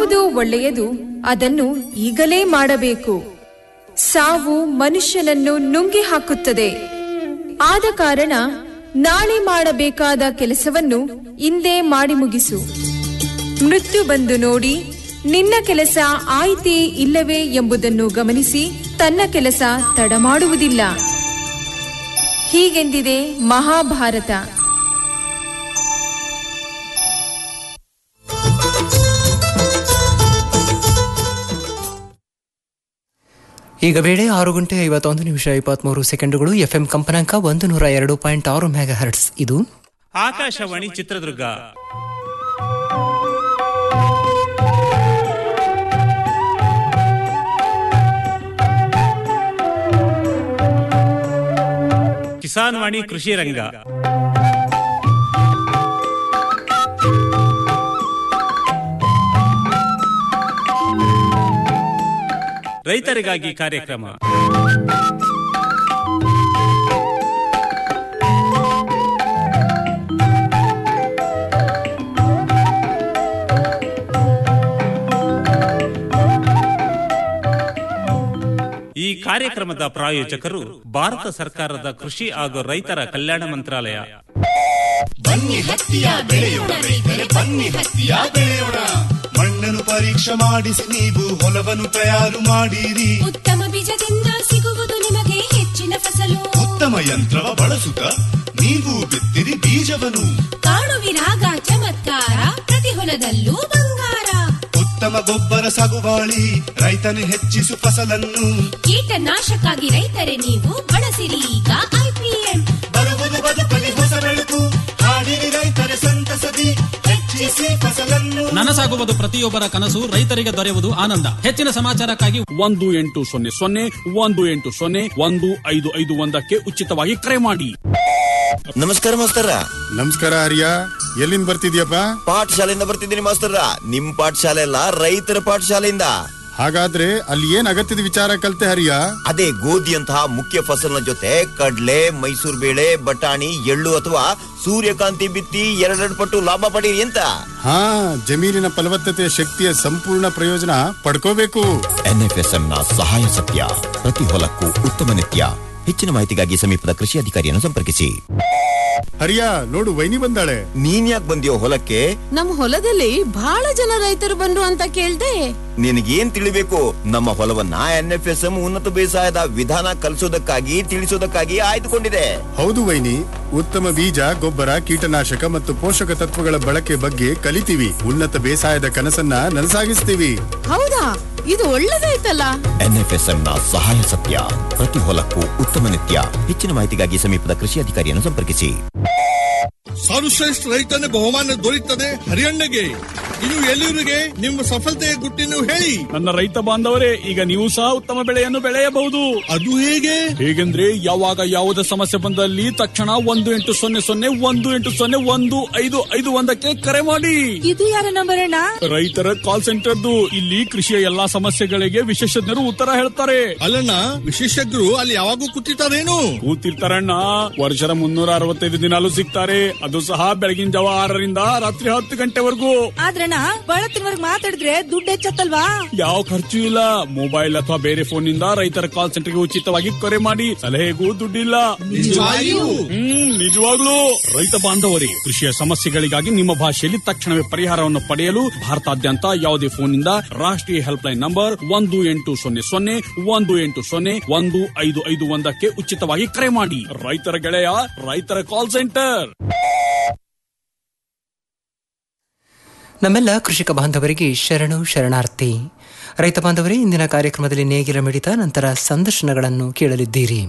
ಯಾವುದು ಒಳ್ಳೆಯದು ಅದನ್ನು ಈಗಲೇ ಮಾಡಬೇಕು ಸಾವು ಮನುಷ್ಯನನ್ನು ನುಂಗಿ ಹಾಕುತ್ತದೆ ಆದ ಕಾರಣ ನಾಳೆ ಮಾಡಬೇಕಾದ ಕೆಲಸವನ್ನು ಇಂದೇ ಮಾಡಿ ಮುಗಿಸು ಮೃತ್ಯು ಬಂದು ನೋಡಿ ನಿನ್ನ ಕೆಲಸ ಆಯ್ತೇ ಇಲ್ಲವೇ ಎಂಬುದನ್ನು ಗಮನಿಸಿ ತನ್ನ ಕೆಲಸ ತಡ ಮಾಡುವುದಿಲ್ಲ ಹೀಗೆಂದಿದೆ ಮಹಾಭಾರತ ಈಗ ವೇಳೆ ಆರು ಗಂಟೆ ಐವತ್ತೊಂದು ನಿಮಿಷ ಇಪ್ಪತ್ಮೂರು ಸೆಕೆಂಡುಗಳು ಎಫ್ಎಂ ಕಂಪನಾಂಕ ಒಂದು ನೂರ ಎರಡು ಪಾಯಿಂಟ್ ಆರು ಮೆಗಾ ಹರ್ಟ್ಸ್ ಇದು ಆಕಾಶವಾಣಿ ಚಿತ್ರದುರ್ಗ ಕಿಸಾನ್ ವಾಣಿ ಕೃಷಿ ರಂಗ ರೈತರಿಗಾಗಿ ಕಾರ್ಯಕ್ರಮ ಈ ಕಾರ್ಯಕ್ರಮದ ಪ್ರಾಯೋಜಕರು ಭಾರತ ಸರ್ಕಾರದ ಕೃಷಿ ಹಾಗೂ ರೈತರ ಕಲ್ಯಾಣ ಮಂತ್ರಾಲಯ ಬನ್ನಿ ಹತ್ತಿಯ ಬೆಳೆಯೋಣ ರೈತರೆ ಬನ್ನಿ ಹತ್ತಿಯ ಬೆಳೆಯೋಣ ಮಣ್ಣನ್ನು ಪರೀಕ್ಷೆ ಮಾಡಿಸಿ ನೀವು ಹೊಲವನ್ನು ತಯಾರು ಮಾಡಿರಿ ಉತ್ತಮ ಬೀಜದಿಂದ ಸಿಗುವುದು ನಿಮಗೆ ಹೆಚ್ಚಿನ ಫಸಲು ಉತ್ತಮ ಯಂತ್ರವ ಬಳಸುತ್ತ ನೀವು ಬಿತ್ತಿರಿ ಬೀಜವನ್ನು ಕಾಣುವಿರಾಗ ಚಮತ್ಕಾರ ಪ್ರತಿ ಹೊಲದಲ್ಲೂ ಬಂಗಾರ ಉತ್ತಮ ಗೊಬ್ಬರ ಸಾಗುವಾಳಿ ರೈತನು ಹೆಚ್ಚಿಸು ಫಸಲನ್ನು ಕೀಟನಾಶಕ್ಕಾಗಿ ರೈತರೇ ನೀವು ಬಳಸಿರಿ ಈಗ ಐಪಿಎಂ ಬರುವುದು ಬದುಕಲಿ ಹೊಸ ಬೆಳಕು ಹಾಡಿರಿ ರೈತರೆ ಸಂತಸದಿ ಹೆಚ್ಚಿಸಿ ಫಸಲನ್ನು ನನಸಾಗುವುದು ಪ್ರತಿಯೊಬ್ಬರ ಕನಸು ರೈತರಿಗೆ ದೊರೆಯುವುದು ಆನಂದ ಹೆಚ್ಚಿನ ಸಮಾಚಾರಕ್ಕಾಗಿ ಒಂದು ಎಂಟು ಸೊನ್ನೆ ಸೊನ್ನೆ ಒಂದು ಎಂಟು ಸೊನ್ನೆ ಒಂದು ಐದು ಐದು ಒಂದಕ್ಕೆ ಉಚಿತವಾಗಿ ಕರೆ ಮಾಡಿ ನಮಸ್ಕಾರ ಮಾಸ್ತರ ನಮಸ್ಕಾರ ಹರಿಯ ಎಲ್ಲಿಂದ ಬರ್ತಿದ್ಯಪ್ಪ ಪಾಠಶಾಲೆಯಿಂದ ಬರ್ತಿದ್ದೀನಿ ಮಾಸ್ತರ ನಿಮ್ ಪಾಠಶಾಲೆ ಅಲ್ಲ ರೈತರ ಪಾಠಶಾಲೆಯಿಂದ ಹಾಗಾದ್ರೆ ಅಲ್ಲಿ ಏನ್ ಅಗತ್ಯದ ವಿಚಾರ ಕಲ್ತೆ ಹರಿಯ ಅದೇ ಗೋಧಿಯಂತಹ ಮುಖ್ಯ ಫಸಲಿನ ಜೊತೆ ಕಡ್ಲೆ ಮೈಸೂರು ಬೇಳೆ ಬಟಾಣಿ ಎಳ್ಳು ಅಥವಾ ಸೂರ್ಯಕಾಂತಿ ಬಿತ್ತಿ ಎರಡೆರಡು ಪಟ್ಟು ಲಾಭ ಪಡೀರಿ ಅಂತ ಹಾ ಜಮೀನಿನ ಫಲವತ್ತತೆಯ ಶಕ್ತಿಯ ಸಂಪೂರ್ಣ ಪ್ರಯೋಜನ ಪಡ್ಕೋಬೇಕು ಎನ್ಎಫ್ಎಸ್ಎಂ ನ ಸಹಾಯ ಸತ್ಯ ಪ್ರತಿ ಹೊಲಕ್ಕೂ ಉತ್ತಮ ನಿತ್ಯ ಹೆಚ್ಚಿನ ಮಾಹಿತಿಗಾಗಿ ಸಮೀಪದ ಕೃಷಿ ಅಧಿಕಾರಿಯನ್ನು ಸಂಪರ್ಕಿಸಿ ಹರಿಯ ನೋಡು ವೈನಿ ಬಂದಾಳೆ ನೀನ್ ಯಾಕೆ ಬಂದಿಯೋ ಹೊಲಕ್ಕೆ ನಮ್ ಹೊಲದಲ್ಲಿ ಬಹಳ ಜನ ರೈತರು ಬಂದ್ರು ಅಂತ ಕೇಳ್ದೆ ನಿನಗೇನ್ ತಿಳಿಬೇಕು ನಮ್ಮ ಹೊಲವನ್ನ ಎನ್ಎಫ್ಎಸ್ಎಂ ಉನ್ನತ ಬೇಸಾಯದ ವಿಧಾನ ಕಲಿಸೋದಕ್ಕಾಗಿ ತಿಳಿಸೋದಕ್ಕಾಗಿ ಆಯ್ದುಕೊಂಡಿದೆ ಹೌದು ವೈನಿ ಉತ್ತಮ ಬೀಜ ಗೊಬ್ಬರ ಕೀಟನಾಶಕ ಮತ್ತು ಪೋಷಕ ತತ್ವಗಳ ಬಳಕೆ ಬಗ್ಗೆ ಕಲಿತೀವಿ ಉನ್ನತ ಬೇಸಾಯದ ಕನಸನ್ನ ನನಸಾಗಿಸ್ತೀವಿ ಹೌದಾ ಇದು ಒಳ್ಳೇದಾಯ್ತಲ್ಲ ಎನ್ಎಫ್ಎಸ್ಎಂ ನ ಸಹಾಯ ಸತ್ಯ ಪ್ರತಿ ಹೊಲಕ್ಕೂ ಉತ್ತಮ ನಿತ್ಯ ಹೆಚ್ಚಿನ ಮಾಹಿತಿಗಾಗಿ ಸಮೀಪದ ಕೃಷಿ ಅಧಿಕಾರಿಯನ್ನು ಸಂಪರ್ಕಿಸಿ ಸರ್ವಶ್ರೇಷ್ಠ ರೈತನ ಬಹುಮಾನ ದೊರೆಯುತ್ತದೆ ಹರಿಯಣ್ಣಗೆ ಇನ್ನು ಎಲ್ಲರಿಗೆ ನಿಮ್ಮ ಸಫಲತೆಯ ಗುಟ್ಟಿನ ಹೇಳಿ ನನ್ನ ರೈತ ಬಾಂಧವರೇ ಈಗ ನೀವು ಸಹ ಉತ್ತಮ ಬೆಳೆಯನ್ನು ಬೆಳೆಯಬಹುದು ಅದು ಹೇಗೆ ಹೇಗೆಂದ್ರೆ ಯಾವಾಗ ಯಾವುದೇ ಸಮಸ್ಯೆ ಬಂದಲ್ಲಿ ತಕ್ಷಣ ಒಂದು ಎಂಟು ಸೊನ್ನೆ ಸೊನ್ನೆ ಒಂದು ಎಂಟು ಸೊನ್ನೆ ಒಂದು ಐದು ಐದು ಒಂದಕ್ಕೆ ಕರೆ ಮಾಡಿ ಇದು ಯಾರ ನಂಬರ್ ಅಣ್ಣ ರೈತರ ಕಾಲ್ ಸೆಂಟರ್ದು ಇಲ್ಲಿ ಕೃಷಿಯ ಎಲ್ಲಾ ಸಮಸ್ಯೆಗಳಿಗೆ ವಿಶೇಷಜ್ಞರು ಉತ್ತರ ಹೇಳ್ತಾರೆ ಅಲ್ಲಣ್ಣ ವಿಶೇಷಜ್ಞರು ಅಲ್ಲಿ ಯಾವಾಗೂ ಕೂತಿರ್ತಾರೇನು ಕೂತಿರ್ತಾರಣ್ಣ ವರ್ಷದ ಮುನ್ನೂರ ಅರವತ್ತೈದು ದಿನಾಲು ಸಿಗ್ತಾರೆ ಅದು ಸಹ ಬೆಳಗಿನ ಜಾವ ಆರರಿಂದ ರಾತ್ರಿ ಹತ್ತು ಗಂಟೆವರೆಗೂ ಆದ್ರಣ್ಣ ಬಹಳ ತಿನ್ವರ್ಗ್ ಮಾತಾಡಿದ್ರೆ ದುಡ್ಡು ಹೆಚ್ಚತ್ತಲ್ವಾ ಯಾವ ಖರ್ಚು ಇಲ್ಲ ಮೊಬೈಲ್ ಅಥವಾ ಬೇರೆ ಫೋನ್ ನಿಂದ ರೈತರ ಕಾಲ್ ಸೆಂಟರ್ಗೆ ಉಚಿತವಾಗಿ ಕರೆ ಮಾಡಿ ಸಲಹೆಗೂ ದುಡ್ಡಿಲ್ಲ ನಿಜವಾಗಿಯೂ? ಹ್ಮ್ ನಿಜವಾಗ್ಲೂ ರೈತ ಬಾಂಧವರೇ ಕೃಷಿಯ ಸಮಸ್ಯೆಗಳಿಗಾಗಿ ನಿಮ್ಮ ಭಾಷೆಯಲ್ಲಿ ತಕ್ಷಣವೇ ಪರಿಹಾರವನ್ನು ಪಡೆಯಲು ಭಾರತಾದ್ಯಂತ ಯಾವುದೇ ಫೋನ್ ನಿಂದ ರಾಷ್ಟ್ರೀಯ ಹೆಲ್ಪ್ ಲೈನ್ ನಂಬರ್ ಒಂದು ಎಂಟು ಸೊನ್ನೆ ಸೊನ್ನೆ ಒಂದು ಎಂಟು ಸೊನ್ನೆ ಒಂದು ಐದು ಐದು ಒಂದಕ್ಕೆ ಉಚಿತವಾಗಿ ಕರೆ ಮಾಡಿ ರೈತರ ಗೆಳೆಯ ರೈತರ ಕಾಲ್ ಸೆಂಟರ್ ನಮ್ಮೆಲ್ಲ ಕೃಷಿಕ ಬಾಂಧವರಿಗೆ ಶರಣು ಶರಣಾರ್ಥಿ ರೈತ ಬಾಂಧವರೇ ಇಂದಿನ ಕಾರ್ಯಕ್ರಮದಲ್ಲಿ ನೇಗಿಲ ಮಿಡಿತ ನಂತರ ಸಂದರ್ಶನಗಳನ್ನು ಕೇಳಲಿದ್ದೀರಿ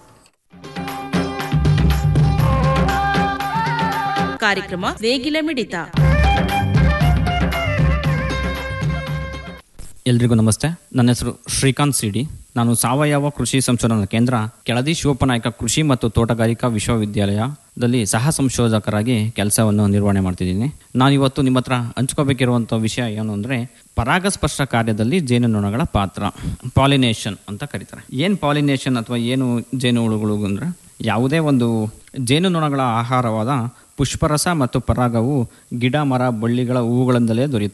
ಕಾರ್ಯಕ್ರಮ ನೇಗಿಲ ಮಿಡಿತ ಎಲ್ರಿಗೂ ನಮಸ್ತೆ ನನ್ನ ಹೆಸರು ಶ್ರೀಕಾಂತ್ ಸಿಡಿ ನಾನು ಸಾವಯವ ಕೃಷಿ ಸಂಶೋಧನಾ ಕೇಂದ್ರ ಕೆಳದಿ ಶಿವಪ್ಪನಾಯಕ ಕೃಷಿ ಮತ್ತು ತೋಟಗಾರಿಕಾ ವಿಶ್ವವಿದ್ಯಾಲಯದಲ್ಲಿ ಸಹ ಸಂಶೋಧಕರಾಗಿ ಕೆಲಸವನ್ನು ನಿರ್ವಹಣೆ ಮಾಡ್ತಿದ್ದೀನಿ ನಾನು ಇವತ್ತು ನಿಮ್ಮ ಹತ್ರ ಹಂಚ್ಕೋಬೇಕಿರುವಂಥ ವಿಷಯ ಏನು ಅಂದರೆ ಪರಾಗಸ್ಪರ್ಶ ಕಾರ್ಯದಲ್ಲಿ ಜೇನುನೊಣಗಳ ಪಾತ್ರ ಪಾಲಿನೇಷನ್ ಅಂತ ಕರೀತಾರೆ ಏನು ಪಾಲಿನೇಷನ್ ಅಥವಾ ಏನು ಜೇನುಹುಳುಗಳು ಅಂದರೆ ಯಾವುದೇ ಒಂದು ಜೇನುನೊಣಗಳ ಆಹಾರವಾದ ಪುಷ್ಪರಸ ಮತ್ತು ಪರಾಗವು ಗಿಡ ಮರ ಬಳ್ಳಿಗಳ ಹೂವುಗಳಿಂದಲೇ ದೊರೆಯುತ್ತದೆ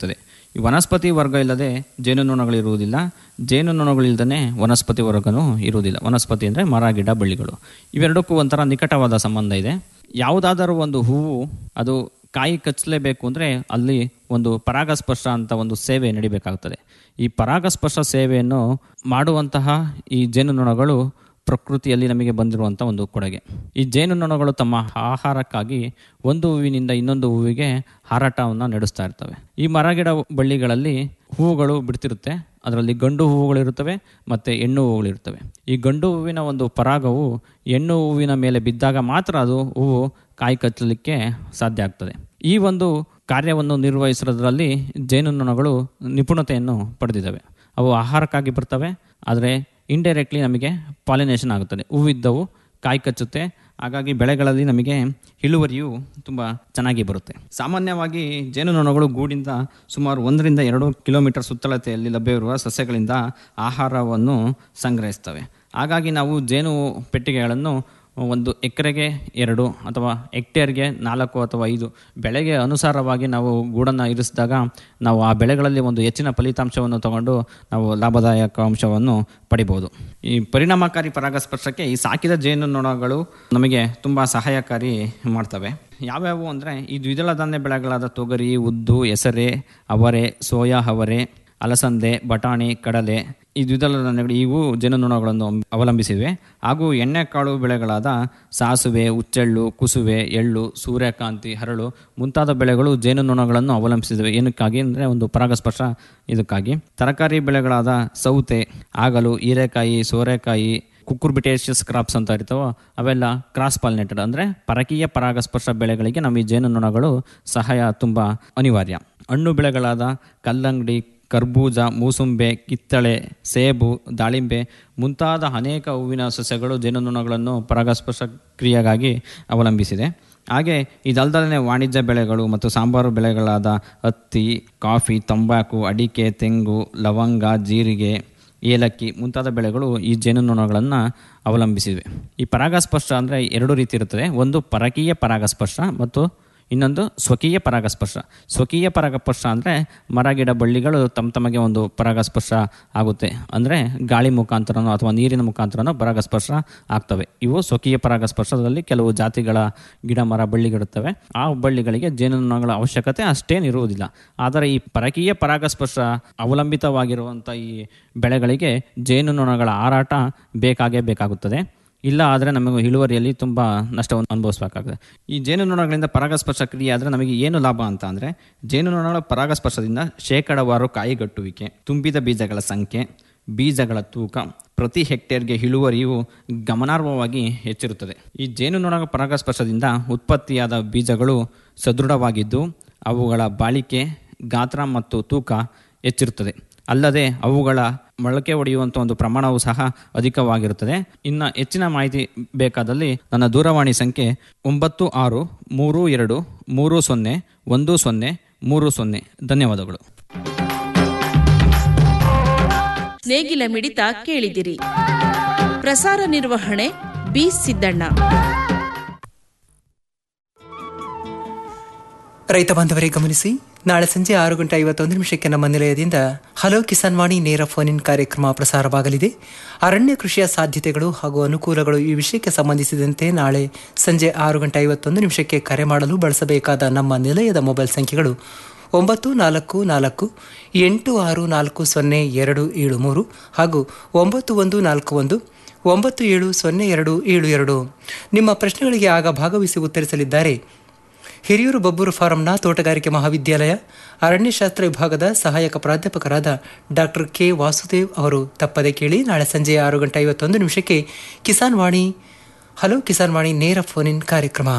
ಈ ವನಸ್ಪತಿ ವರ್ಗ ಇಲ್ಲದೆ ಜೇನುನೊಣಗಳು ಇರುವುದಿಲ್ಲ ಜೇನುನೊಣಗಳಿಲ್ಲದೇ ವನಸ್ಪತಿ ವರ್ಗನೂ ಇರುವುದಿಲ್ಲ ವನಸ್ಪತಿ ಅಂದರೆ ಮರ ಗಿಡ ಬಳ್ಳಿಗಳು ಇವೆರಡಕ್ಕೂ ಒಂಥರ ನಿಕಟವಾದ ಸಂಬಂಧ ಇದೆ ಯಾವುದಾದರೂ ಒಂದು ಹೂವು ಅದು ಕಾಯಿ ಕಚ್ಚಲೇಬೇಕು ಅಂದರೆ ಅಲ್ಲಿ ಒಂದು ಪರಾಗಸ್ಪರ್ಶ ಅಂತ ಒಂದು ಸೇವೆ ನಡಿಬೇಕಾಗ್ತದೆ ಈ ಪರಾಗಸ್ಪರ್ಶ ಸೇವೆಯನ್ನು ಮಾಡುವಂತಹ ಈ ಜೇನುನೊಣಗಳು ಪ್ರಕೃತಿಯಲ್ಲಿ ನಮಗೆ ಬಂದಿರುವಂಥ ಒಂದು ಕೊಡುಗೆ ಈ ಜೇನುನೊಣಗಳು ತಮ್ಮ ಆಹಾರಕ್ಕಾಗಿ ಒಂದು ಹೂವಿನಿಂದ ಇನ್ನೊಂದು ಹೂವಿಗೆ ಹಾರಾಟವನ್ನು ನಡೆಸ್ತಾ ಇರ್ತವೆ ಈ ಮರಗಿಡ ಬಳ್ಳಿಗಳಲ್ಲಿ ಹೂವುಗಳು ಬಿಡ್ತಿರುತ್ತೆ ಅದರಲ್ಲಿ ಗಂಡು ಹೂವುಗಳಿರುತ್ತವೆ ಮತ್ತು ಹೆಣ್ಣು ಹೂವುಗಳಿರುತ್ತವೆ ಈ ಗಂಡು ಹೂವಿನ ಒಂದು ಪರಾಗವು ಹೆಣ್ಣು ಹೂವಿನ ಮೇಲೆ ಬಿದ್ದಾಗ ಮಾತ್ರ ಅದು ಹೂವು ಕಾಯಿ ಕಚ್ಚಲಿಕ್ಕೆ ಸಾಧ್ಯ ಆಗ್ತದೆ ಈ ಒಂದು ಕಾರ್ಯವನ್ನು ನಿರ್ವಹಿಸೋದ್ರಲ್ಲಿ ಜೇನುನೊಣಗಳು ನಿಪುಣತೆಯನ್ನು ಪಡೆದಿದ್ದಾವೆ ಅವು ಆಹಾರಕ್ಕಾಗಿ ಬರ್ತವೆ ಆದರೆ ಇಂಡೈರೆಕ್ಟ್ಲಿ ನಮಗೆ ಪಾಲಿನೇಷನ್ ಆಗುತ್ತದೆ ಹೂವಿದ್ದವು ಕಾಯಿ ಕಚ್ಚುತ್ತೆ ಹಾಗಾಗಿ ಬೆಳೆಗಳಲ್ಲಿ ನಮಗೆ ಇಳುವರಿಯು ತುಂಬ ಚೆನ್ನಾಗಿ ಬರುತ್ತೆ ಸಾಮಾನ್ಯವಾಗಿ ಜೇನುನೊಣಗಳು ಗೂಡಿಂದ ಸುಮಾರು ಒಂದರಿಂದ ಎರಡು ಕಿಲೋಮೀಟರ್ ಸುತ್ತಳತೆಯಲ್ಲಿ ಲಭ್ಯವಿರುವ ಸಸ್ಯಗಳಿಂದ ಆಹಾರವನ್ನು ಸಂಗ್ರಹಿಸ್ತವೆ ಹಾಗಾಗಿ ನಾವು ಜೇನು ಪೆಟ್ಟಿಗೆಗಳನ್ನು ಒಂದು ಎಕರೆಗೆ ಎರಡು ಅಥವಾ ಹೆಕ್ಟೇರ್ಗೆ ನಾಲ್ಕು ಅಥವಾ ಐದು ಬೆಳೆಗೆ ಅನುಸಾರವಾಗಿ ನಾವು ಗೂಡನ್ನು ಇರಿಸಿದಾಗ ನಾವು ಆ ಬೆಳೆಗಳಲ್ಲಿ ಒಂದು ಹೆಚ್ಚಿನ ಫಲಿತಾಂಶವನ್ನು ತಗೊಂಡು ನಾವು ಲಾಭದಾಯಕ ಅಂಶವನ್ನು ಪಡಿಬೋದು ಈ ಪರಿಣಾಮಕಾರಿ ಪರಾಗಸ್ಪರ್ಶಕ್ಕೆ ಈ ಸಾಕಿದ ಜೇನುನೊಣಗಳು ನಮಗೆ ತುಂಬ ಸಹಾಯಕಾರಿ ಮಾಡ್ತವೆ ಯಾವ್ಯಾವು ಅಂದರೆ ಈ ದ್ವಿದಳ ಧಾನ್ಯ ಬೆಳೆಗಳಾದ ತೊಗರಿ ಉದ್ದು ಹೆಸರೆ ಅವರೆ ಸೋಯಾ ಅವರೆ ಅಲಸಂದೆ ಬಟಾಣಿ ಕಡಲೆ ಈ ದ್ವಿದಳ ಧಾನ್ಯಗಳು ಇವು ಜೇನುನೊಣಗಳನ್ನು ಅವಲಂಬಿಸಿವೆ ಹಾಗೂ ಎಣ್ಣೆಕಾಳು ಬೆಳೆಗಳಾದ ಸಾಸುವೆ ಉಚ್ಚೆಳ್ಳು ಕುಸುವೆ ಎಳ್ಳು ಸೂರ್ಯಕಾಂತಿ ಹರಳು ಮುಂತಾದ ಬೆಳೆಗಳು ಜೇನುನೊಣಗಳನ್ನು ಅವಲಂಬಿಸಿವೆ ಏನಕ್ಕಾಗಿ ಅಂದರೆ ಒಂದು ಪರಾಗಸ್ಪರ್ಶ ಇದಕ್ಕಾಗಿ ತರಕಾರಿ ಬೆಳೆಗಳಾದ ಸೌತೆ ಆಗಲು ಹೀರೆಕಾಯಿ ಸೋರೆಕಾಯಿ ಕುಕ್ಕುರ್ಬಿಟೇಷಿಯಸ್ ಕ್ರಾಪ್ಸ್ ಅಂತ ಇರ್ತಾವೋ ಅವೆಲ್ಲ ಕ್ರಾಸ್ ಪಾಲಿನೇಟೆಡ್ ಅಂದರೆ ಪರಕೀಯ ಪರಾಗಸ್ಪರ್ಶ ಬೆಳೆಗಳಿಗೆ ನಮ್ಮ ಈ ಜೇನುನೊಣಗಳು ಸಹಾಯ ತುಂಬ ಅನಿವಾರ್ಯ ಹಣ್ಣು ಬೆಳೆಗಳಾದ ಕಲ್ಲಂಗಡಿ ಕರ್ಬೂಜ ಮೂಸುಂಬೆ ಕಿತ್ತಳೆ ಸೇಬು ದಾಳಿಂಬೆ ಮುಂತಾದ ಅನೇಕ ಹೂವಿನ ಸಸ್ಯಗಳು ಜೇನುನೊಣಗಳನ್ನು ಪರಾಗಸ್ಪರ್ಶ ಕ್ರಿಯೆಗಾಗಿ ಅವಲಂಬಿಸಿದೆ ಹಾಗೆ ಇದಲ್ಲದೆ ವಾಣಿಜ್ಯ ಬೆಳೆಗಳು ಮತ್ತು ಸಾಂಬಾರು ಬೆಳೆಗಳಾದ ಹತ್ತಿ ಕಾಫಿ ತಂಬಾಕು ಅಡಿಕೆ ತೆಂಗು ಲವಂಗ ಜೀರಿಗೆ ಏಲಕ್ಕಿ ಮುಂತಾದ ಬೆಳೆಗಳು ಈ ಜೇನುನೊಣಗಳನ್ನು ಅವಲಂಬಿಸಿವೆ ಈ ಪರಾಗಸ್ಪರ್ಶ ಅಂದರೆ ಎರಡು ರೀತಿ ಇರುತ್ತದೆ ಒಂದು ಪರಕೀಯ ಪರಾಗಸ್ಪರ್ಶ ಮತ್ತು ಇನ್ನೊಂದು ಸ್ವಕೀಯ ಪರಾಗಸ್ಪರ್ಶ ಸ್ವಕೀಯ ಪರಾಗಸ್ಪರ್ಶ ಅಂದರೆ ಮರ ಗಿಡ ಬಳ್ಳಿಗಳು ತಮ್ಮ ತಮಗೆ ಒಂದು ಪರಾಗಸ್ಪರ್ಶ ಆಗುತ್ತೆ ಅಂದರೆ ಗಾಳಿ ಮುಖಾಂತರನೋ ಅಥವಾ ನೀರಿನ ಮುಖಾಂತರನೋ ಪರಾಗಸ್ಪರ್ಶ ಆಗ್ತವೆ ಇವು ಸ್ವಕೀಯ ಪರಾಗಸ್ಪರ್ಶದಲ್ಲಿ ಕೆಲವು ಜಾತಿಗಳ ಗಿಡ ಮರ ಬಳ್ಳಿಗಳಿರ್ತವೆ ಆ ಬಳ್ಳಿಗಳಿಗೆ ಜೇನುನೊಣಗಳ ಅವಶ್ಯಕತೆ ಅಷ್ಟೇನಿರುವುದಿಲ್ಲ ಆದರೆ ಈ ಪರಕೀಯ ಪರಾಗಸ್ಪರ್ಶ ಅವಲಂಬಿತವಾಗಿರುವಂಥ ಈ ಬೆಳೆಗಳಿಗೆ ಜೇನುನೊಣಗಳ ಹಾರಾಟ ಬೇಕಾಗೇ ಬೇಕಾಗುತ್ತದೆ ಇಲ್ಲ ಆದರೆ ನಮಗೆ ಇಳುವರಿಯಲ್ಲಿ ತುಂಬ ನಷ್ಟವನ್ನು ಅನುಭವಿಸಬೇಕಾಗುತ್ತೆ ಈ ಜೇನುನೊಣಗಳಿಂದ ಪರಾಗಸ್ಪರ್ಶ ಕ್ರಿಯೆ ಆದರೆ ನಮಗೆ ಏನು ಲಾಭ ಅಂತ ಅಂದರೆ ಜೇನುನೊಣಗಳ ಪರಾಗಸ್ಪರ್ಶದಿಂದ ಶೇಕಡವಾರು ಕಾಯಿಗಟ್ಟುವಿಕೆ ತುಂಬಿದ ಬೀಜಗಳ ಸಂಖ್ಯೆ ಬೀಜಗಳ ತೂಕ ಪ್ರತಿ ಹೆಕ್ಟೇರ್ಗೆ ಇಳುವರಿಯು ಗಮನಾರ್ಹವಾಗಿ ಹೆಚ್ಚಿರುತ್ತದೆ ಈ ಜೇನುನೊಣ ಪರಾಗಸ್ಪರ್ಶದಿಂದ ಉತ್ಪತ್ತಿಯಾದ ಬೀಜಗಳು ಸದೃಢವಾಗಿದ್ದು ಅವುಗಳ ಬಾಳಿಕೆ ಗಾತ್ರ ಮತ್ತು ತೂಕ ಹೆಚ್ಚಿರುತ್ತದೆ ಅಲ್ಲದೆ ಅವುಗಳ ಮೊಳಕೆ ಹೊಡೆಯುವಂಥ ಒಂದು ಪ್ರಮಾಣವು ಸಹ ಅಧಿಕವಾಗಿರುತ್ತದೆ ಇನ್ನು ಹೆಚ್ಚಿನ ಮಾಹಿತಿ ಬೇಕಾದಲ್ಲಿ ನನ್ನ ದೂರವಾಣಿ ಸಂಖ್ಯೆ ಒಂಬತ್ತು ಆರು ಮೂರು ಎರಡು ಮೂರು ಸೊನ್ನೆ ಒಂದು ಸೊನ್ನೆ ಮೂರು ಸೊನ್ನೆ ಧನ್ಯವಾದಗಳು ನೇಗಿಲ ಮಿಡಿತ ಕೇಳಿದಿರಿ ಪ್ರಸಾರ ನಿರ್ವಹಣೆ ಬಿ ಸಿದ್ದಣ್ಣ ರೈತ ಬಾಂಧವರೇ ಗಮನಿಸಿ ನಾಳೆ ಸಂಜೆ ಆರು ಗಂಟೆ ಐವತ್ತೊಂದು ನಿಮಿಷಕ್ಕೆ ನಮ್ಮ ನಿಲಯದಿಂದ ಹಲೋ ಕಿಸಾನ್ ವಾಣಿ ನೇರ ಫೋನ್ ಇನ್ ಕಾರ್ಯಕ್ರಮ ಪ್ರಸಾರವಾಗಲಿದೆ ಅರಣ್ಯ ಕೃಷಿಯ ಸಾಧ್ಯತೆಗಳು ಹಾಗೂ ಅನುಕೂಲಗಳು ಈ ವಿಷಯಕ್ಕೆ ಸಂಬಂಧಿಸಿದಂತೆ ನಾಳೆ ಸಂಜೆ ಆರು ಗಂಟೆ ಐವತ್ತೊಂದು ನಿಮಿಷಕ್ಕೆ ಕರೆ ಮಾಡಲು ಬಳಸಬೇಕಾದ ನಮ್ಮ ನಿಲಯದ ಮೊಬೈಲ್ ಸಂಖ್ಯೆಗಳು ಒಂಬತ್ತು ನಾಲ್ಕು ನಾಲ್ಕು ಎಂಟು ಆರು ನಾಲ್ಕು ಸೊನ್ನೆ ಎರಡು ಏಳು ಮೂರು ಹಾಗೂ ಒಂಬತ್ತು ಒಂದು ನಾಲ್ಕು ಒಂದು ಒಂಬತ್ತು ಏಳು ಸೊನ್ನೆ ಎರಡು ಏಳು ಎರಡು ನಿಮ್ಮ ಪ್ರಶ್ನೆಗಳಿಗೆ ಆಗ ಭಾಗವಹಿಸಿ ಉತ್ತರಿಸಲಿದ್ದಾರೆ ಹಿರಿಯೂರು ಬಬ್ಬೂರು ಫಾರಂನ ತೋಟಗಾರಿಕೆ ಮಹಾವಿದ್ಯಾಲಯ ಅರಣ್ಯಶಾಸ್ತ್ರ ವಿಭಾಗದ ಸಹಾಯಕ ಪ್ರಾಧ್ಯಾಪಕರಾದ ಡಾಕ್ಟರ್ ಕೆ ವಾಸುದೇವ್ ಅವರು ತಪ್ಪದೆ ಕೇಳಿ ನಾಳೆ ಸಂಜೆ ಆರು ಗಂಟೆ ಐವತ್ತೊಂದು ನಿಮಿಷಕ್ಕೆ ಕಿಸಾನ್ ವಾಣಿ ಹಲೋ ಕಿಸಾನ್ ವಾಣಿ ನೇರ ಫೋನ್ ಇನ್ ಕಾರ್ಯಕ್ರಮ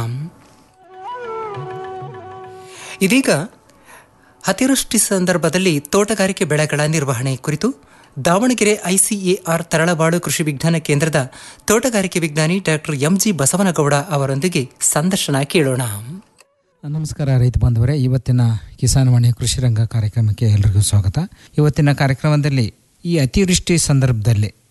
ಇದೀಗ ಅತಿವೃಷ್ಟಿ ಸಂದರ್ಭದಲ್ಲಿ ತೋಟಗಾರಿಕೆ ಬೆಳೆಗಳ ನಿರ್ವಹಣೆ ಕುರಿತು ದಾವಣಗೆರೆ ಐಸಿಎಆರ್ ತರಳಬಾಳು ಕೃಷಿ ವಿಜ್ಞಾನ ಕೇಂದ್ರದ ತೋಟಗಾರಿಕೆ ವಿಜ್ಞಾನಿ ಡಾಕ್ಟರ್ ಎಂಜಿ ಬಸವನಗೌಡ ಅವರೊಂದಿಗೆ ಸಂದರ್ಶನ ಕೇಳೋಣ ನಮಸ್ಕಾರ ರೈತ ಬಾಂಧವರೇ ಇವತ್ತಿನ ಕಿಸಾನ್ ವಾಣಿ ಕೃಷಿ ರಂಗ ಕಾರ್ಯಕ್ರಮಕ್ಕೆ ಎಲ್ರಿಗೂ ಸ್ವಾಗತ ಇವತ್ತಿನ ಕಾರ್ಯಕ್ರಮದಲ್ಲಿ ಈ ಅತಿವೃಷ್ಟಿ ಸಂದರ್ಭದಲ್ಲಿ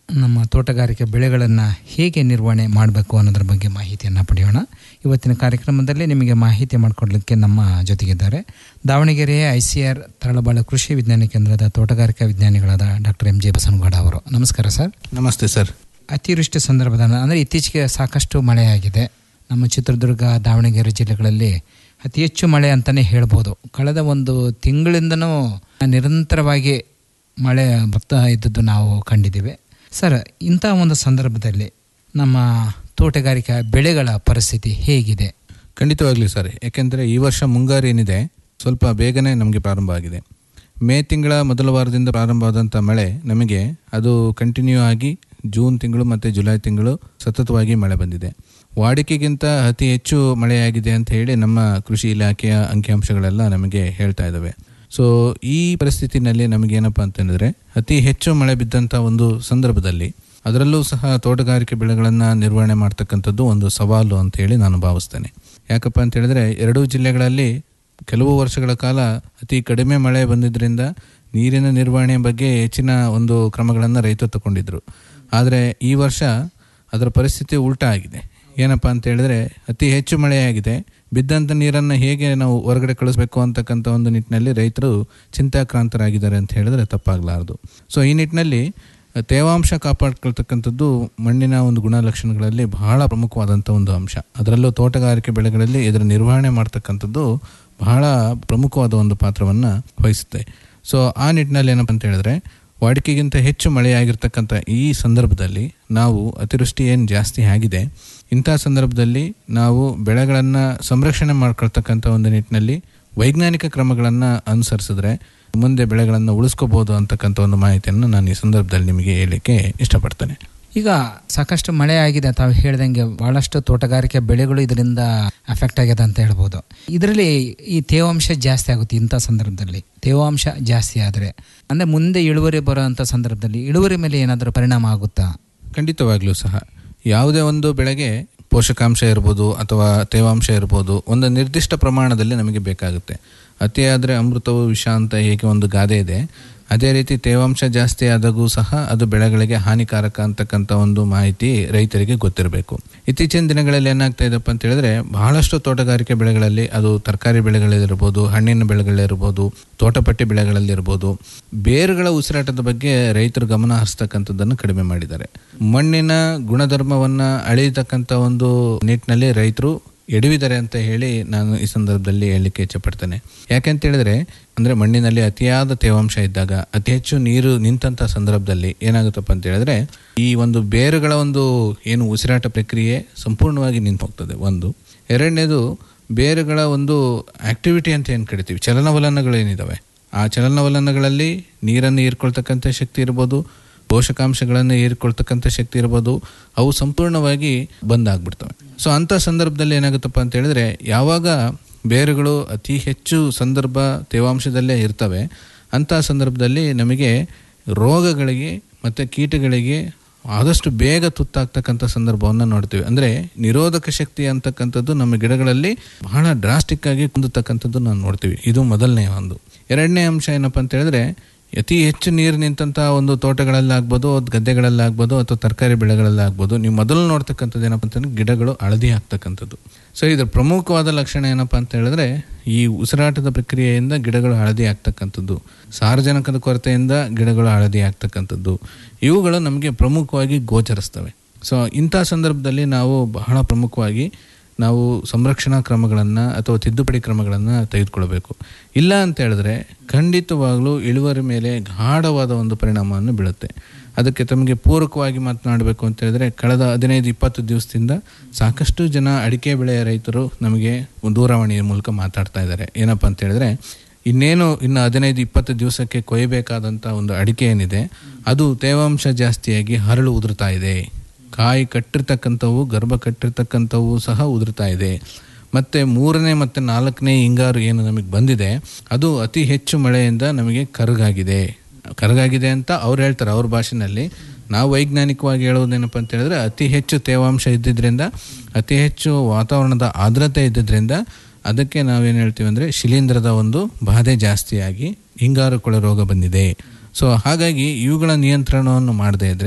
ನಮ್ಮ ತೋಟಗಾರಿಕೆ ಬೆಳೆಗಳನ್ನು ಹೇಗೆ ನಿರ್ವಹಣೆ ಮಾಡಬೇಕು ಅನ್ನೋದ್ರ ಬಗ್ಗೆ ಮಾಹಿತಿಯನ್ನು ಪಡೆಯೋಣ ಇವತ್ತಿನ ಕಾರ್ಯಕ್ರಮದಲ್ಲಿ ನಿಮಗೆ ಮಾಹಿತಿ ಮಾಡಿಕೊಡ್ಲಿಕ್ಕೆ ನಮ್ಮ ಜೊತೆಗಿದ್ದಾರೆ ದಾವಣಗೆರೆಯ ಐ ಸಿ ಆರ್ ತರಳಬಾಳು ಕೃಷಿ ವಿಜ್ಞಾನ ಕೇಂದ್ರದ ತೋಟಗಾರಿಕಾ ವಿಜ್ಞಾನಿಗಳಾದ ಡಾಕ್ಟರ್ ಎಂ ಜೆ ಬಸನಗೌಡ ಅವರು ನಮಸ್ಕಾರ ಸರ್ ನಮಸ್ತೆ ಸರ್ ಅತಿವೃಷ್ಟಿ ಸಂದರ್ಭದ ಅಂದರೆ ಇತ್ತೀಚೆಗೆ ಸಾಕಷ್ಟು ಮಳೆಯಾಗಿದೆ ನಮ್ಮ ಚಿತ್ರದುರ್ಗ ದಾವಣಗೆರೆ ಜಿಲ್ಲೆಗಳಲ್ಲಿ ಅತಿ ಹೆಚ್ಚು ಮಳೆ ಅಂತಲೇ ಹೇಳ್ಬೋದು ಕಳೆದ ಒಂದು ತಿಂಗಳಿಂದನೂ ನಿರಂತರವಾಗಿ ಮಳೆ ಬರ್ತಾ ಇದ್ದದ್ದು ನಾವು ಕಂಡಿದ್ದೀವಿ ಸರ್ ಇಂಥ ಒಂದು ಸಂದರ್ಭದಲ್ಲಿ ನಮ್ಮ ತೋಟಗಾರಿಕಾ ಬೆಳೆಗಳ ಪರಿಸ್ಥಿತಿ ಹೇಗಿದೆ ಖಂಡಿತವಾಗ್ಲಿ ಸರ್ ಯಾಕೆಂದರೆ ಈ ವರ್ಷ ಮುಂಗಾರು ಏನಿದೆ ಸ್ವಲ್ಪ ಬೇಗನೆ ನಮಗೆ ಪ್ರಾರಂಭ ಆಗಿದೆ ಮೇ ತಿಂಗಳ ಮೊದಲ ವಾರದಿಂದ ಪ್ರಾರಂಭವಾದಂಥ ಮಳೆ ನಮಗೆ ಅದು ಕಂಟಿನ್ಯೂ ಆಗಿ ಜೂನ್ ತಿಂಗಳು ಮತ್ತು ಜುಲೈ ತಿಂಗಳು ಸತತವಾಗಿ ಮಳೆ ಬಂದಿದೆ ವಾಡಿಕೆಗಿಂತ ಅತಿ ಹೆಚ್ಚು ಮಳೆಯಾಗಿದೆ ಅಂತ ಹೇಳಿ ನಮ್ಮ ಕೃಷಿ ಇಲಾಖೆಯ ಅಂಕಿಅಂಶಗಳೆಲ್ಲ ನಮಗೆ ಹೇಳ್ತಾ ಇದ್ದಾವೆ ಸೊ ಈ ಪರಿಸ್ಥಿತಿನಲ್ಲಿ ನಮಗೇನಪ್ಪ ಅಂತಂದರೆ ಅತಿ ಹೆಚ್ಚು ಮಳೆ ಬಿದ್ದಂಥ ಒಂದು ಸಂದರ್ಭದಲ್ಲಿ ಅದರಲ್ಲೂ ಸಹ ತೋಟಗಾರಿಕೆ ಬೆಳೆಗಳನ್ನು ನಿರ್ವಹಣೆ ಮಾಡ್ತಕ್ಕಂಥದ್ದು ಒಂದು ಸವಾಲು ಅಂತ ಹೇಳಿ ನಾನು ಭಾವಿಸ್ತೇನೆ ಯಾಕಪ್ಪ ಅಂತ ಹೇಳಿದ್ರೆ ಎರಡೂ ಜಿಲ್ಲೆಗಳಲ್ಲಿ ಕೆಲವು ವರ್ಷಗಳ ಕಾಲ ಅತಿ ಕಡಿಮೆ ಮಳೆ ಬಂದಿದ್ದರಿಂದ ನೀರಿನ ನಿರ್ವಹಣೆ ಬಗ್ಗೆ ಹೆಚ್ಚಿನ ಒಂದು ಕ್ರಮಗಳನ್ನು ರೈತರು ತಗೊಂಡಿದ್ರು ಆದರೆ ಈ ವರ್ಷ ಅದರ ಪರಿಸ್ಥಿತಿ ಉಲ್ಟಾ ಆಗಿದೆ ಏನಪ್ಪ ಅಂತ ಹೇಳಿದ್ರೆ ಅತಿ ಹೆಚ್ಚು ಮಳೆಯಾಗಿದೆ ಬಿದ್ದಂಥ ನೀರನ್ನು ಹೇಗೆ ನಾವು ಹೊರಗಡೆ ಕಳಿಸ್ಬೇಕು ಅಂತಕ್ಕಂಥ ಒಂದು ನಿಟ್ಟಿನಲ್ಲಿ ರೈತರು ಚಿಂತಾಕ್ರಾಂತರಾಗಿದ್ದಾರೆ ಅಂತ ಹೇಳಿದ್ರೆ ತಪ್ಪಾಗಲಾರದು ಸೊ ಈ ನಿಟ್ಟಿನಲ್ಲಿ ತೇವಾಂಶ ಕಾಪಾಡ್ಕೊಳ್ತಕ್ಕಂಥದ್ದು ಮಣ್ಣಿನ ಒಂದು ಗುಣಲಕ್ಷಣಗಳಲ್ಲಿ ಬಹಳ ಪ್ರಮುಖವಾದಂಥ ಒಂದು ಅಂಶ ಅದರಲ್ಲೂ ತೋಟಗಾರಿಕೆ ಬೆಳೆಗಳಲ್ಲಿ ಇದರ ನಿರ್ವಹಣೆ ಮಾಡ್ತಕ್ಕಂಥದ್ದು ಬಹಳ ಪ್ರಮುಖವಾದ ಒಂದು ಪಾತ್ರವನ್ನು ವಹಿಸುತ್ತೆ ಸೊ ಆ ನಿಟ್ಟಿನಲ್ಲಿ ಏನಪ್ಪ ಅಂತ ಹೇಳಿದ್ರೆ ವಾಡಿಕೆಗಿಂತ ಹೆಚ್ಚು ಮಳೆಯಾಗಿರ್ತಕ್ಕಂಥ ಈ ಸಂದರ್ಭದಲ್ಲಿ ನಾವು ಅತಿವೃಷ್ಟಿ ಏನು ಜಾಸ್ತಿ ಆಗಿದೆ ಇಂಥ ಸಂದರ್ಭದಲ್ಲಿ ನಾವು ಬೆಳೆಗಳನ್ನು ಸಂರಕ್ಷಣೆ ಮಾಡ್ಕೊಳ್ತಕ್ಕಂಥ ಒಂದು ನಿಟ್ಟಿನಲ್ಲಿ ವೈಜ್ಞಾನಿಕ ಕ್ರಮಗಳನ್ನು ಅನುಸರಿಸಿದ್ರೆ ಮುಂದೆ ಬೆಳೆಗಳನ್ನು ಉಳಿಸ್ಕೋಬಹುದು ಅಂತಕ್ಕಂಥ ಒಂದು ಮಾಹಿತಿಯನ್ನು ನಾನು ಈ ಸಂದರ್ಭದಲ್ಲಿ ನಿಮಗೆ ಹೇಳಲಿಕ್ಕೆ ಇಷ್ಟಪಡ್ತೇನೆ ಈಗ ಸಾಕಷ್ಟು ಮಳೆ ಆಗಿದೆ ತಾವು ಹೇಳ್ದಂಗೆ ಬಹಳಷ್ಟು ತೋಟಗಾರಿಕೆ ಬೆಳೆಗಳು ಇದರಿಂದ ಅಫೆಕ್ಟ್ ಆಗಿದೆ ಅಂತ ಹೇಳ್ಬೋದು ಇದರಲ್ಲಿ ಈ ತೇವಾಂಶ ಜಾಸ್ತಿ ಆಗುತ್ತೆ ಇಂಥ ಸಂದರ್ಭದಲ್ಲಿ ತೇವಾಂಶ ಜಾಸ್ತಿ ಆದರೆ ಅಂದರೆ ಮುಂದೆ ಇಳುವರಿ ಬರೋಂಥ ಸಂದರ್ಭದಲ್ಲಿ ಇಳುವರಿ ಮೇಲೆ ಏನಾದರೂ ಪರಿಣಾಮ ಆಗುತ್ತಾ ಖಂಡಿತವಾಗ್ಲೂ ಸಹ ಯಾವುದೇ ಒಂದು ಬೆಳೆಗೆ ಪೋಷಕಾಂಶ ಇರ್ಬೋದು ಅಥವಾ ತೇವಾಂಶ ಇರ್ಬೋದು ಒಂದು ನಿರ್ದಿಷ್ಟ ಪ್ರಮಾಣದಲ್ಲಿ ನಮಗೆ ಬೇಕಾಗುತ್ತೆ ಅತಿಯಾದರೆ ಅಮೃತವು ವಿಷ ಅಂತ ಹೇಗೆ ಒಂದು ಗಾದೆ ಇದೆ ಅದೇ ರೀತಿ ತೇವಾಂಶ ಜಾಸ್ತಿ ಆದಾಗೂ ಸಹ ಅದು ಬೆಳೆಗಳಿಗೆ ಹಾನಿಕಾರಕ ಅಂತಕ್ಕಂಥ ಒಂದು ಮಾಹಿತಿ ರೈತರಿಗೆ ಗೊತ್ತಿರಬೇಕು ಇತ್ತೀಚಿನ ದಿನಗಳಲ್ಲಿ ಏನಾಗ್ತಾ ಇದೆಪ್ಪ ಅಂತ ಹೇಳಿದ್ರೆ ಬಹಳಷ್ಟು ತೋಟಗಾರಿಕೆ ಬೆಳೆಗಳಲ್ಲಿ ಅದು ತರಕಾರಿ ಬೆಳೆಗಳಿರ್ಬೋದು ಹಣ್ಣಿನ ಬೆಳೆಗಳಿರ್ಬೋದು ತೋಟಪಟ್ಟಿ ಬೆಳೆಗಳಲ್ಲಿರ್ಬೋದು ಬೇರುಗಳ ಉಸಿರಾಟದ ಬಗ್ಗೆ ರೈತರು ಗಮನ ಹರಿಸ್ತಕ್ಕಂಥದ್ದನ್ನು ಕಡಿಮೆ ಮಾಡಿದ್ದಾರೆ ಮಣ್ಣಿನ ಗುಣಧರ್ಮವನ್ನು ಅಳಿಯತಕ್ಕಂಥ ಒಂದು ನಿಟ್ಟಿನಲ್ಲಿ ರೈತರು ಎಡವಿದ್ದಾರೆ ಅಂತ ಹೇಳಿ ನಾನು ಈ ಸಂದರ್ಭದಲ್ಲಿ ಹೇಳಲಿಕ್ಕೆ ಇಚ್ಛಪಡ್ತೇನೆ ಯಾಕೆಂತ ಹೇಳಿದ್ರೆ ಅಂದರೆ ಮಣ್ಣಿನಲ್ಲಿ ಅತಿಯಾದ ತೇವಾಂಶ ಇದ್ದಾಗ ಅತಿ ಹೆಚ್ಚು ನೀರು ನಿಂತಹ ಸಂದರ್ಭದಲ್ಲಿ ಏನಾಗುತ್ತಪ್ಪ ಅಂತ ಹೇಳಿದ್ರೆ ಈ ಒಂದು ಬೇರುಗಳ ಒಂದು ಏನು ಉಸಿರಾಟ ಪ್ರಕ್ರಿಯೆ ಸಂಪೂರ್ಣವಾಗಿ ನಿಂತು ಹೋಗ್ತದೆ ಒಂದು ಎರಡನೇದು ಬೇರುಗಳ ಒಂದು ಆಕ್ಟಿವಿಟಿ ಅಂತ ಏನು ಕರಿತೀವಿ ಚಲನವಲನಗಳೇನಿದ್ದಾವೆ ಆ ಚಲನವಲನಗಳಲ್ಲಿ ನೀರನ್ನು ಹೀರ್ಕೊಳ್ತಕ್ಕಂಥ ಶಕ್ತಿ ಇರ್ಬೋದು ಪೋಷಕಾಂಶಗಳನ್ನು ಹೀರಿಕೊಳ್ತಕ್ಕಂಥ ಶಕ್ತಿ ಇರ್ಬೋದು ಅವು ಸಂಪೂರ್ಣವಾಗಿ ಬಂದ್ ಆಗ್ಬಿಡ್ತವೆ ಸೊ ಅಂಥ ಸಂದರ್ಭದಲ್ಲಿ ಏನಾಗುತ್ತಪ್ಪ ಅಂತ ಹೇಳಿದ್ರೆ ಯಾವಾಗ ಬೇರುಗಳು ಅತಿ ಹೆಚ್ಚು ಸಂದರ್ಭ ತೇವಾಂಶದಲ್ಲೇ ಇರ್ತವೆ ಅಂಥ ಸಂದರ್ಭದಲ್ಲಿ ನಮಗೆ ರೋಗಗಳಿಗೆ ಮತ್ತು ಕೀಟಗಳಿಗೆ ಆದಷ್ಟು ಬೇಗ ತುತ್ತಾಗ್ತಕ್ಕಂಥ ಸಂದರ್ಭವನ್ನು ನೋಡ್ತೀವಿ ಅಂದರೆ ನಿರೋಧಕ ಶಕ್ತಿ ಅಂತಕ್ಕಂಥದ್ದು ನಮ್ಮ ಗಿಡಗಳಲ್ಲಿ ಬಹಳ ಡ್ರಾಸ್ಟಿಕ್ ಆಗಿ ಕುಂದತಕ್ಕಂಥದ್ದು ನಾವು ನೋಡ್ತೀವಿ ಇದು ಮೊದಲನೇ ಒಂದು ಎರಡನೇ ಅಂಶ ಏನಪ್ಪ ಅಂತ ಹೇಳಿದ್ರೆ ಅತಿ ಹೆಚ್ಚು ನೀರು ನಿಂತಹ ಒಂದು ತೋಟಗಳಲ್ಲಾಗ್ಬೋದು ಗದ್ದೆಗಳಲ್ಲಾಗ್ಬೋದು ಅಥವಾ ತರಕಾರಿ ಬೆಳೆಗಳಲ್ಲಾಗ್ಬೋದು ನೀವು ಮೊದಲು ನೋಡ್ತಕ್ಕಂಥದ್ದು ಏನಪ್ಪ ಅಂತಂದ್ರೆ ಗಿಡಗಳು ಹಳದಿ ಆಗ್ತಕ್ಕಂಥದ್ದು ಸೊ ಇದರ ಪ್ರಮುಖವಾದ ಲಕ್ಷಣ ಏನಪ್ಪ ಅಂತ ಹೇಳಿದ್ರೆ ಈ ಉಸಿರಾಟದ ಪ್ರಕ್ರಿಯೆಯಿಂದ ಗಿಡಗಳು ಹಳದಿ ಆಗ್ತಕ್ಕಂಥದ್ದು ಸಾರ್ವಜನಿಕದ ಕೊರತೆಯಿಂದ ಗಿಡಗಳು ಹಳದಿ ಆಗ್ತಕ್ಕಂಥದ್ದು ಇವುಗಳು ನಮಗೆ ಪ್ರಮುಖವಾಗಿ ಗೋಚರಿಸ್ತವೆ ಸೊ ಇಂಥ ಸಂದರ್ಭದಲ್ಲಿ ನಾವು ಬಹಳ ಪ್ರಮುಖವಾಗಿ ನಾವು ಸಂರಕ್ಷಣಾ ಕ್ರಮಗಳನ್ನು ಅಥವಾ ತಿದ್ದುಪಡಿ ಕ್ರಮಗಳನ್ನು ತೆಗೆದುಕೊಳ್ಬೇಕು ಇಲ್ಲ ಅಂತ ಹೇಳಿದ್ರೆ ಖಂಡಿತವಾಗಲೂ ಇಳುವರಿ ಮೇಲೆ ಗಾಢವಾದ ಒಂದು ಪರಿಣಾಮವನ್ನು ಬೀಳುತ್ತೆ ಅದಕ್ಕೆ ತಮಗೆ ಪೂರಕವಾಗಿ ಮಾತನಾಡಬೇಕು ಅಂತ ಹೇಳಿದ್ರೆ ಕಳೆದ ಹದಿನೈದು ಇಪ್ಪತ್ತು ದಿವಸದಿಂದ ಸಾಕಷ್ಟು ಜನ ಅಡಿಕೆ ಬೆಳೆಯ ರೈತರು ನಮಗೆ ದೂರವಾಣಿಯ ಮೂಲಕ ಮಾತಾಡ್ತಾ ಇದ್ದಾರೆ ಏನಪ್ಪ ಅಂತ ಹೇಳಿದ್ರೆ ಇನ್ನೇನು ಇನ್ನು ಹದಿನೈದು ಇಪ್ಪತ್ತು ದಿವಸಕ್ಕೆ ಕೊಯ್ಯಬೇಕಾದಂಥ ಒಂದು ಅಡಿಕೆ ಏನಿದೆ ಅದು ತೇವಾಂಶ ಜಾಸ್ತಿಯಾಗಿ ಹರಳು ಉದುರ್ತಾ ಇದೆ ಕಾಯಿ ಕಟ್ಟಿರ್ತಕ್ಕಂಥವು ಗರ್ಭ ಕಟ್ಟಿರ್ತಕ್ಕಂಥವು ಸಹ ಉದುರ್ತಾ ಇದೆ ಮತ್ತು ಮೂರನೇ ಮತ್ತು ನಾಲ್ಕನೇ ಹಿಂಗಾರು ಏನು ನಮಗೆ ಬಂದಿದೆ ಅದು ಅತಿ ಹೆಚ್ಚು ಮಳೆಯಿಂದ ನಮಗೆ ಕರಗಾಗಿದೆ ಕರಗಾಗಿದೆ ಅಂತ ಅವ್ರು ಹೇಳ್ತಾರೆ ಅವ್ರ ಭಾಷೆನಲ್ಲಿ ನಾವು ವೈಜ್ಞಾನಿಕವಾಗಿ ಹೇಳೋದೇನಪ್ಪ ಅಂತ ಹೇಳಿದ್ರೆ ಅತಿ ಹೆಚ್ಚು ತೇವಾಂಶ ಇದ್ದಿದ್ದರಿಂದ ಅತಿ ಹೆಚ್ಚು ವಾತಾವರಣದ ಆರ್ದ್ರತೆ ಇದ್ದಿದ್ದರಿಂದ ಅದಕ್ಕೆ ನಾವೇನು ಹೇಳ್ತೀವಿ ಅಂದರೆ ಶಿಲೀಂಧ್ರದ ಒಂದು ಬಾಧೆ ಜಾಸ್ತಿಯಾಗಿ ಹಿಂಗಾರು ಕೊಳೆ ರೋಗ ಬಂದಿದೆ ಸೊ ಹಾಗಾಗಿ ಇವುಗಳ ನಿಯಂತ್ರಣವನ್ನು ಮಾಡದೇ ಇದ್ದರೆ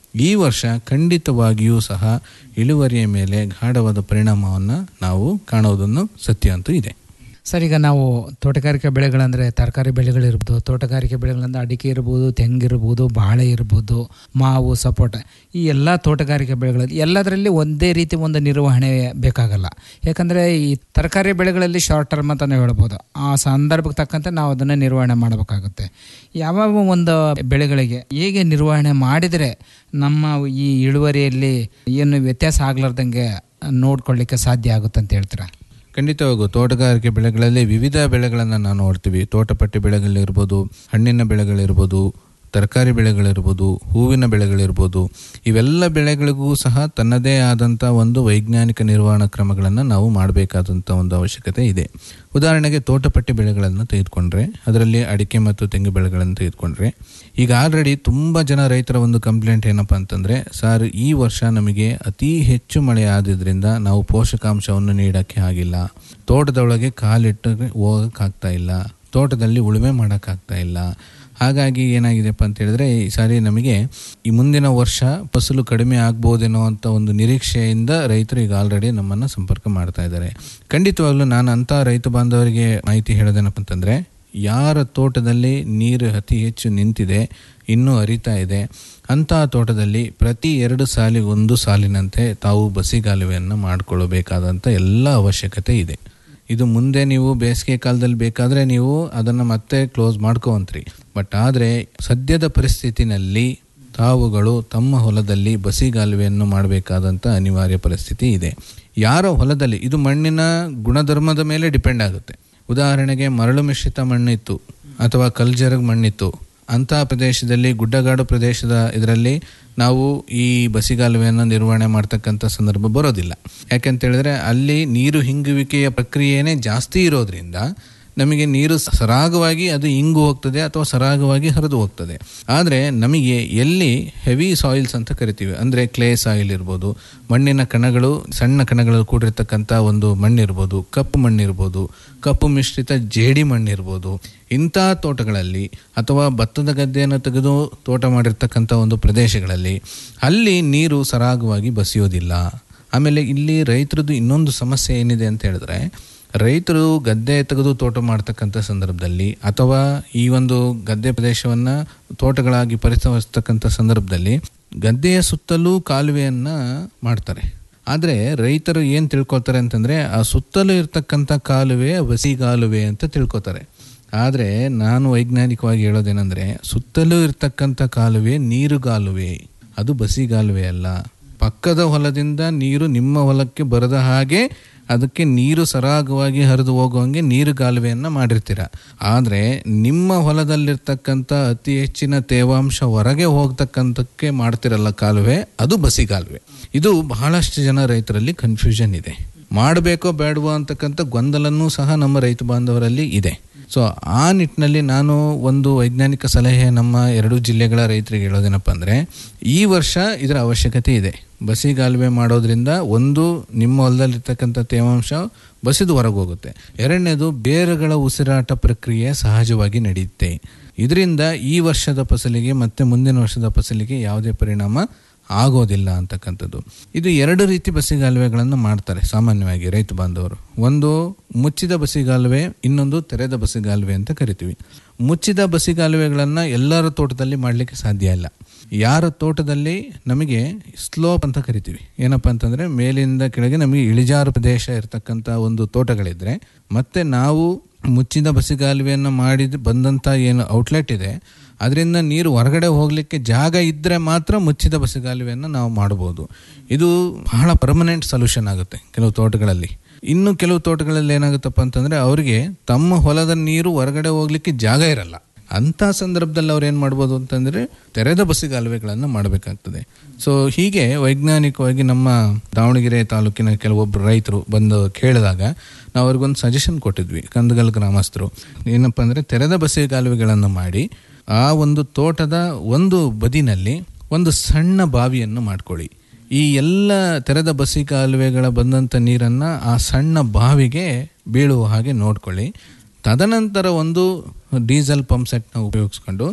ಈ ವರ್ಷ ಖಂಡಿತವಾಗಿಯೂ ಸಹ ಇಳುವರಿಯ ಮೇಲೆ ಗಾಢವಾದ ಪರಿಣಾಮವನ್ನು ನಾವು ಕಾಣುವುದನ್ನು ಸತ್ಯ ಅಂತೂ ಇದೆ ಸರ್ ಈಗ ನಾವು ತೋಟಗಾರಿಕೆ ಬೆಳೆಗಳಂದರೆ ತರಕಾರಿ ಬೆಳೆಗಳಿರ್ಬೋದು ತೋಟಗಾರಿಕೆ ಬೆಳೆಗಳಂದ್ರೆ ಅಡಿಕೆ ಇರ್ಬೋದು ತೆಂಗಿರ್ಬೋದು ಬಾಳೆ ಇರ್ಬೋದು ಮಾವು ಸಪೋಟ ಈ ಎಲ್ಲ ತೋಟಗಾರಿಕೆ ಬೆಳೆಗಳಲ್ಲಿ ಎಲ್ಲದರಲ್ಲಿ ಒಂದೇ ರೀತಿ ಒಂದು ನಿರ್ವಹಣೆ ಬೇಕಾಗಲ್ಲ ಯಾಕಂದರೆ ಈ ತರಕಾರಿ ಬೆಳೆಗಳಲ್ಲಿ ಶಾರ್ಟ್ ಟರ್ಮ್ ಅಂತಲೇ ಹೇಳ್ಬೋದು ಆ ಸಂದರ್ಭಕ್ಕೆ ತಕ್ಕಂತೆ ನಾವು ಅದನ್ನು ನಿರ್ವಹಣೆ ಮಾಡಬೇಕಾಗುತ್ತೆ ಯಾವ ಒಂದು ಬೆಳೆಗಳಿಗೆ ಹೇಗೆ ನಿರ್ವಹಣೆ ಮಾಡಿದರೆ ನಮ್ಮ ಈ ಇಳುವರಿಯಲ್ಲಿ ಏನು ವ್ಯತ್ಯಾಸ ಆಗ್ಲಾರ್ದಂಗೆ ನೋಡ್ಕೊಳ್ಳಿಕ್ಕೆ ಸಾಧ್ಯ ಆಗುತ್ತೆ ಅಂತ ಹೇಳ್ತೀರಾ ಖಂಡಿತವಾಗೂ ತೋಟಗಾರಿಕೆ ಬೆಳೆಗಳಲ್ಲಿ ವಿವಿಧ ಬೆಳೆಗಳನ್ನು ನಾವು ನೋಡ್ತೀವಿ ತೋಟಪಟ್ಟಿ ಬೆಳೆಗಳಿರ್ಬೋದು ಹಣ್ಣಿನ ಬೆಳೆಗಳಿರ್ಬೋದು ತರಕಾರಿ ಬೆಳೆಗಳಿರ್ಬೋದು ಹೂವಿನ ಬೆಳೆಗಳಿರ್ಬೋದು ಇವೆಲ್ಲ ಬೆಳೆಗಳಿಗೂ ಸಹ ತನ್ನದೇ ಆದಂಥ ಒಂದು ವೈಜ್ಞಾನಿಕ ನಿರ್ವಹಣಾ ಕ್ರಮಗಳನ್ನು ನಾವು ಮಾಡಬೇಕಾದಂಥ ಒಂದು ಅವಶ್ಯಕತೆ ಇದೆ ಉದಾಹರಣೆಗೆ ತೋಟಪಟ್ಟಿ ಬೆಳೆಗಳನ್ನು ತೆಗೆದುಕೊಂಡ್ರೆ ಅದರಲ್ಲಿ ಅಡಿಕೆ ಮತ್ತು ತೆಂಗು ಬೆಳೆಗಳನ್ನು ತೆಗೆದುಕೊಂಡ್ರೆ ಈಗ ಆಲ್ರೆಡಿ ತುಂಬ ಜನ ರೈತರ ಒಂದು ಕಂಪ್ಲೇಂಟ್ ಏನಪ್ಪ ಅಂತಂದರೆ ಸರ್ ಈ ವರ್ಷ ನಮಗೆ ಅತಿ ಹೆಚ್ಚು ಮಳೆ ಆದ್ರಿಂದ ನಾವು ಪೋಷಕಾಂಶವನ್ನು ನೀಡೋಕ್ಕೆ ಆಗಿಲ್ಲ ತೋಟದೊಳಗೆ ಕಾಲಿಟ್ಟು ಹೋಗೋಕ್ಕಾಗ್ತಾ ಇಲ್ಲ ತೋಟದಲ್ಲಿ ಉಳುಮೆ ಮಾಡೋಕ್ಕಾಗ್ತಾ ಇಲ್ಲ ಹಾಗಾಗಿ ಏನಾಗಿದೆಪ್ಪ ಅಂತ ಹೇಳಿದ್ರೆ ಈ ಸಾರಿ ನಮಗೆ ಈ ಮುಂದಿನ ವರ್ಷ ಫಸಲು ಕಡಿಮೆ ಆಗ್ಬೋದೇನೋ ಅಂತ ಒಂದು ನಿರೀಕ್ಷೆಯಿಂದ ರೈತರು ಈಗ ಆಲ್ರೆಡಿ ನಮ್ಮನ್ನು ಸಂಪರ್ಕ ಮಾಡ್ತಾ ಇದ್ದಾರೆ ಖಂಡಿತವಾಗ್ಲೂ ನಾನು ಅಂಥ ರೈತ ಬಾಂಧವರಿಗೆ ಮಾಹಿತಿ ಹೇಳೋದೇನಪ್ಪ ಅಂತಂದರೆ ಯಾರ ತೋಟದಲ್ಲಿ ನೀರು ಅತಿ ಹೆಚ್ಚು ನಿಂತಿದೆ ಇನ್ನೂ ಹರಿತಾ ಇದೆ ಅಂತಹ ತೋಟದಲ್ಲಿ ಪ್ರತಿ ಎರಡು ಸಾಲಿಗೊಂದು ಸಾಲಿನಂತೆ ತಾವು ಬಸಿಗಾಲುವೆಯನ್ನು ಮಾಡಿಕೊಳ್ಳಬೇಕಾದಂಥ ಎಲ್ಲ ಅವಶ್ಯಕತೆ ಇದೆ ಇದು ಮುಂದೆ ನೀವು ಬೇಸಿಗೆ ಕಾಲದಲ್ಲಿ ಬೇಕಾದರೆ ನೀವು ಅದನ್ನು ಮತ್ತೆ ಕ್ಲೋಸ್ ಮಾಡ್ಕೋವಂತ್ರಿ ಬಟ್ ಆದರೆ ಸದ್ಯದ ಪರಿಸ್ಥಿತಿನಲ್ಲಿ ತಾವುಗಳು ತಮ್ಮ ಹೊಲದಲ್ಲಿ ಬಸಿಗಾಲುವೆಯನ್ನು ಮಾಡಬೇಕಾದಂಥ ಅನಿವಾರ್ಯ ಪರಿಸ್ಥಿತಿ ಇದೆ ಯಾರ ಹೊಲದಲ್ಲಿ ಇದು ಮಣ್ಣಿನ ಗುಣಧರ್ಮದ ಮೇಲೆ ಡಿಪೆಂಡ್ ಆಗುತ್ತೆ ಉದಾಹರಣೆಗೆ ಮರಳು ಮಿಶ್ರಿತ ಮಣ್ಣಿತ್ತು ಅಥವಾ ಕಲ್ಜರಗ್ ಮಣ್ಣಿತ್ತು ಅಂತಹ ಪ್ರದೇಶದಲ್ಲಿ ಗುಡ್ಡಗಾಡು ಪ್ರದೇಶದ ಇದರಲ್ಲಿ ನಾವು ಈ ಬಸಿಗಾಲುವೆಯನ್ನು ನಿರ್ವಹಣೆ ಮಾಡ್ತಕ್ಕಂಥ ಸಂದರ್ಭ ಬರೋದಿಲ್ಲ ಯಾಕೆಂತ ಹೇಳಿದ್ರೆ ಅಲ್ಲಿ ನೀರು ಹಿಂಗುವಿಕೆಯ ಪ್ರಕ್ರಿಯೆನೇ ಜಾಸ್ತಿ ಇರೋದ್ರಿಂದ ನಮಗೆ ನೀರು ಸರಾಗವಾಗಿ ಅದು ಇಂಗು ಹೋಗ್ತದೆ ಅಥವಾ ಸರಾಗವಾಗಿ ಹರಿದು ಹೋಗ್ತದೆ ಆದರೆ ನಮಗೆ ಎಲ್ಲಿ ಹೆವಿ ಸಾಯಿಲ್ಸ್ ಅಂತ ಕರಿತೀವಿ ಅಂದರೆ ಕ್ಲೇ ಸಾಯಿಲ್ ಇರ್ಬೋದು ಮಣ್ಣಿನ ಕಣಗಳು ಸಣ್ಣ ಕಣಗಳು ಕೂಡಿರ್ತಕ್ಕಂಥ ಒಂದು ಮಣ್ಣಿರ್ಬೋದು ಕಪ್ಪು ಮಣ್ಣಿರ್ಬೋದು ಕಪ್ಪು ಮಿಶ್ರಿತ ಜೇಡಿ ಮಣ್ಣಿರ್ಬೋದು ಇಂಥ ತೋಟಗಳಲ್ಲಿ ಅಥವಾ ಭತ್ತದ ಗದ್ದೆಯನ್ನು ತೆಗೆದು ತೋಟ ಮಾಡಿರ್ತಕ್ಕಂಥ ಒಂದು ಪ್ರದೇಶಗಳಲ್ಲಿ ಅಲ್ಲಿ ನೀರು ಸರಾಗವಾಗಿ ಬಸಿಯೋದಿಲ್ಲ ಆಮೇಲೆ ಇಲ್ಲಿ ರೈತರದ್ದು ಇನ್ನೊಂದು ಸಮಸ್ಯೆ ಏನಿದೆ ಅಂತ ಹೇಳಿದ್ರೆ ರೈತರು ಗದ್ದೆ ತೆಗೆದು ತೋಟ ಮಾಡ್ತಕ್ಕಂಥ ಸಂದರ್ಭದಲ್ಲಿ ಅಥವಾ ಈ ಒಂದು ಗದ್ದೆ ಪ್ರದೇಶವನ್ನು ತೋಟಗಳಾಗಿ ಪರಿಸರಿಸ್ತಕ್ಕಂಥ ಸಂದರ್ಭದಲ್ಲಿ ಗದ್ದೆಯ ಸುತ್ತಲೂ ಕಾಲುವೆಯನ್ನು ಮಾಡ್ತಾರೆ ಆದರೆ ರೈತರು ಏನು ತಿಳ್ಕೊತಾರೆ ಅಂತಂದರೆ ಆ ಸುತ್ತಲೂ ಇರ್ತಕ್ಕಂಥ ಕಾಲುವೆ ಬಸಿಗಾಲುವೆ ಅಂತ ತಿಳ್ಕೊತಾರೆ ಆದರೆ ನಾನು ವೈಜ್ಞಾನಿಕವಾಗಿ ಹೇಳೋದೇನೆಂದರೆ ಸುತ್ತಲೂ ಇರ್ತಕ್ಕಂಥ ಕಾಲುವೆ ನೀರುಗಾಲುವೆ ಅದು ಬಸಿಗಾಲುವೆ ಅಲ್ಲ ಪಕ್ಕದ ಹೊಲದಿಂದ ನೀರು ನಿಮ್ಮ ಹೊಲಕ್ಕೆ ಬರದ ಹಾಗೆ ಅದಕ್ಕೆ ನೀರು ಸರಾಗವಾಗಿ ಹರಿದು ಹೋಗುವಂಗೆ ನೀರು ಕಾಲುವೆಯನ್ನು ಮಾಡಿರ್ತೀರ ಆದರೆ ನಿಮ್ಮ ಹೊಲದಲ್ಲಿರ್ತಕ್ಕಂಥ ಅತಿ ಹೆಚ್ಚಿನ ತೇವಾಂಶ ಹೊರಗೆ ಹೋಗ್ತಕ್ಕಂಥಕ್ಕೆ ಮಾಡ್ತಿರಲ್ಲ ಕಾಲುವೆ ಅದು ಬಸಿ ಕಾಲುವೆ ಇದು ಬಹಳಷ್ಟು ಜನ ರೈತರಲ್ಲಿ ಕನ್ಫ್ಯೂಷನ್ ಇದೆ ಮಾಡಬೇಕೋ ಬೇಡವೋ ಅಂತಕ್ಕಂಥ ಗೊಂದಲನೂ ಸಹ ನಮ್ಮ ರೈತ ಬಾಂಧವರಲ್ಲಿ ಇದೆ ಸೊ ಆ ನಿಟ್ಟಿನಲ್ಲಿ ನಾನು ಒಂದು ವೈಜ್ಞಾನಿಕ ಸಲಹೆ ನಮ್ಮ ಎರಡು ಜಿಲ್ಲೆಗಳ ರೈತರಿಗೆ ಹೇಳೋದೇನಪ್ಪ ಅಂದರೆ ಈ ವರ್ಷ ಇದರ ಅವಶ್ಯಕತೆ ಇದೆ ಬಸಿಗಾಲುವೆ ಮಾಡೋದ್ರಿಂದ ಒಂದು ನಿಮ್ಮ ಹೊಲದಲ್ಲಿರ್ತಕ್ಕಂಥ ತೇವಾಂಶ ಬಸಿದು ಹೊರಗೆ ಹೋಗುತ್ತೆ ಎರಡನೇದು ಬೇರುಗಳ ಉಸಿರಾಟ ಪ್ರಕ್ರಿಯೆ ಸಹಜವಾಗಿ ನಡೆಯುತ್ತೆ ಇದರಿಂದ ಈ ವರ್ಷದ ಫಸಲಿಗೆ ಮತ್ತು ಮುಂದಿನ ವರ್ಷದ ಫಸಲಿಗೆ ಯಾವುದೇ ಪರಿಣಾಮ ಆಗೋದಿಲ್ಲ ಅಂತಕ್ಕಂಥದ್ದು ಇದು ಎರಡು ರೀತಿ ಬಸಿಗಾಲುವೆಗಳನ್ನು ಮಾಡ್ತಾರೆ ಸಾಮಾನ್ಯವಾಗಿ ರೈತ ಬಾಂಧವರು ಒಂದು ಮುಚ್ಚಿದ ಬಸಿಗಾಲುವೆ ಇನ್ನೊಂದು ತೆರೆದ ಬಸಿಗಾಲುವೆ ಅಂತ ಕರಿತೀವಿ ಮುಚ್ಚಿದ ಬಸಿಗಾಲುವೆಗಳನ್ನು ಎಲ್ಲರ ತೋಟದಲ್ಲಿ ಮಾಡಲಿಕ್ಕೆ ಸಾಧ್ಯ ಇಲ್ಲ ಯಾರ ತೋಟದಲ್ಲಿ ನಮಗೆ ಸ್ಲೋಪ್ ಅಂತ ಕರಿತೀವಿ ಏನಪ್ಪ ಅಂತಂದರೆ ಮೇಲಿಂದ ಕೆಳಗೆ ನಮಗೆ ಇಳಿಜಾರು ಪ್ರದೇಶ ಇರತಕ್ಕಂಥ ಒಂದು ತೋಟಗಳಿದ್ರೆ ಮತ್ತೆ ನಾವು ಮುಚ್ಚಿದ ಬಸಿಗಾಲುವೆಯನ್ನು ಮಾಡಿದ ಬಂದಂಥ ಏನು ಔಟ್ಲೆಟ್ ಇದೆ ಅದರಿಂದ ನೀರು ಹೊರಗಡೆ ಹೋಗಲಿಕ್ಕೆ ಜಾಗ ಇದ್ದರೆ ಮಾತ್ರ ಮುಚ್ಚಿದ ಬಸಿಗಾಲುವೆಯನ್ನು ನಾವು ಮಾಡ್ಬೋದು ಇದು ಬಹಳ ಪರ್ಮನೆಂಟ್ ಸೊಲ್ಯೂಷನ್ ಆಗುತ್ತೆ ಕೆಲವು ತೋಟಗಳಲ್ಲಿ ಇನ್ನು ಕೆಲವು ತೋಟಗಳಲ್ಲಿ ಏನಾಗುತ್ತಪ್ಪ ಅಂತಂದರೆ ಅವರಿಗೆ ತಮ್ಮ ಹೊಲದ ನೀರು ಹೊರಗಡೆ ಹೋಗ್ಲಿಕ್ಕೆ ಜಾಗ ಇರಲ್ಲ ಅಂಥ ಸಂದರ್ಭದಲ್ಲಿ ಅವ್ರು ಏನು ಮಾಡ್ಬೋದು ಅಂತಂದರೆ ತೆರೆದ ಬಸಿಗಾಲುವೆಗಳನ್ನು ಮಾಡಬೇಕಾಗ್ತದೆ ಸೊ ಹೀಗೆ ವೈಜ್ಞಾನಿಕವಾಗಿ ನಮ್ಮ ದಾವಣಗೆರೆ ತಾಲೂಕಿನ ಕೆಲವೊಬ್ಬರು ರೈತರು ಬಂದು ಕೇಳಿದಾಗ ನಾವು ಅವ್ರಿಗೊಂದು ಸಜೆಷನ್ ಕೊಟ್ಟಿದ್ವಿ ಕಂದಗಲ್ ಗ್ರಾಮಸ್ಥರು ಏನಪ್ಪ ಅಂದರೆ ತೆರೆದ ಬಸಿಗಾಲುವೆಗಳನ್ನು ಮಾಡಿ ಆ ಒಂದು ತೋಟದ ಒಂದು ಬದಿನಲ್ಲಿ ಒಂದು ಸಣ್ಣ ಬಾವಿಯನ್ನು ಮಾಡ್ಕೊಳ್ಳಿ ಈ ಎಲ್ಲ ತೆರೆದ ಬಸಿ ಕಾಲುವೆಗಳ ಬಂದಂಥ ನೀರನ್ನು ಆ ಸಣ್ಣ ಬಾವಿಗೆ ಬೀಳುವ ಹಾಗೆ ನೋಡ್ಕೊಳ್ಳಿ ತದನಂತರ ಒಂದು ಡೀಸೆಲ್ ಪಂಪ್ ಸೆಟ್ನ ಉಪಯೋಗಿಸ್ಕೊಂಡು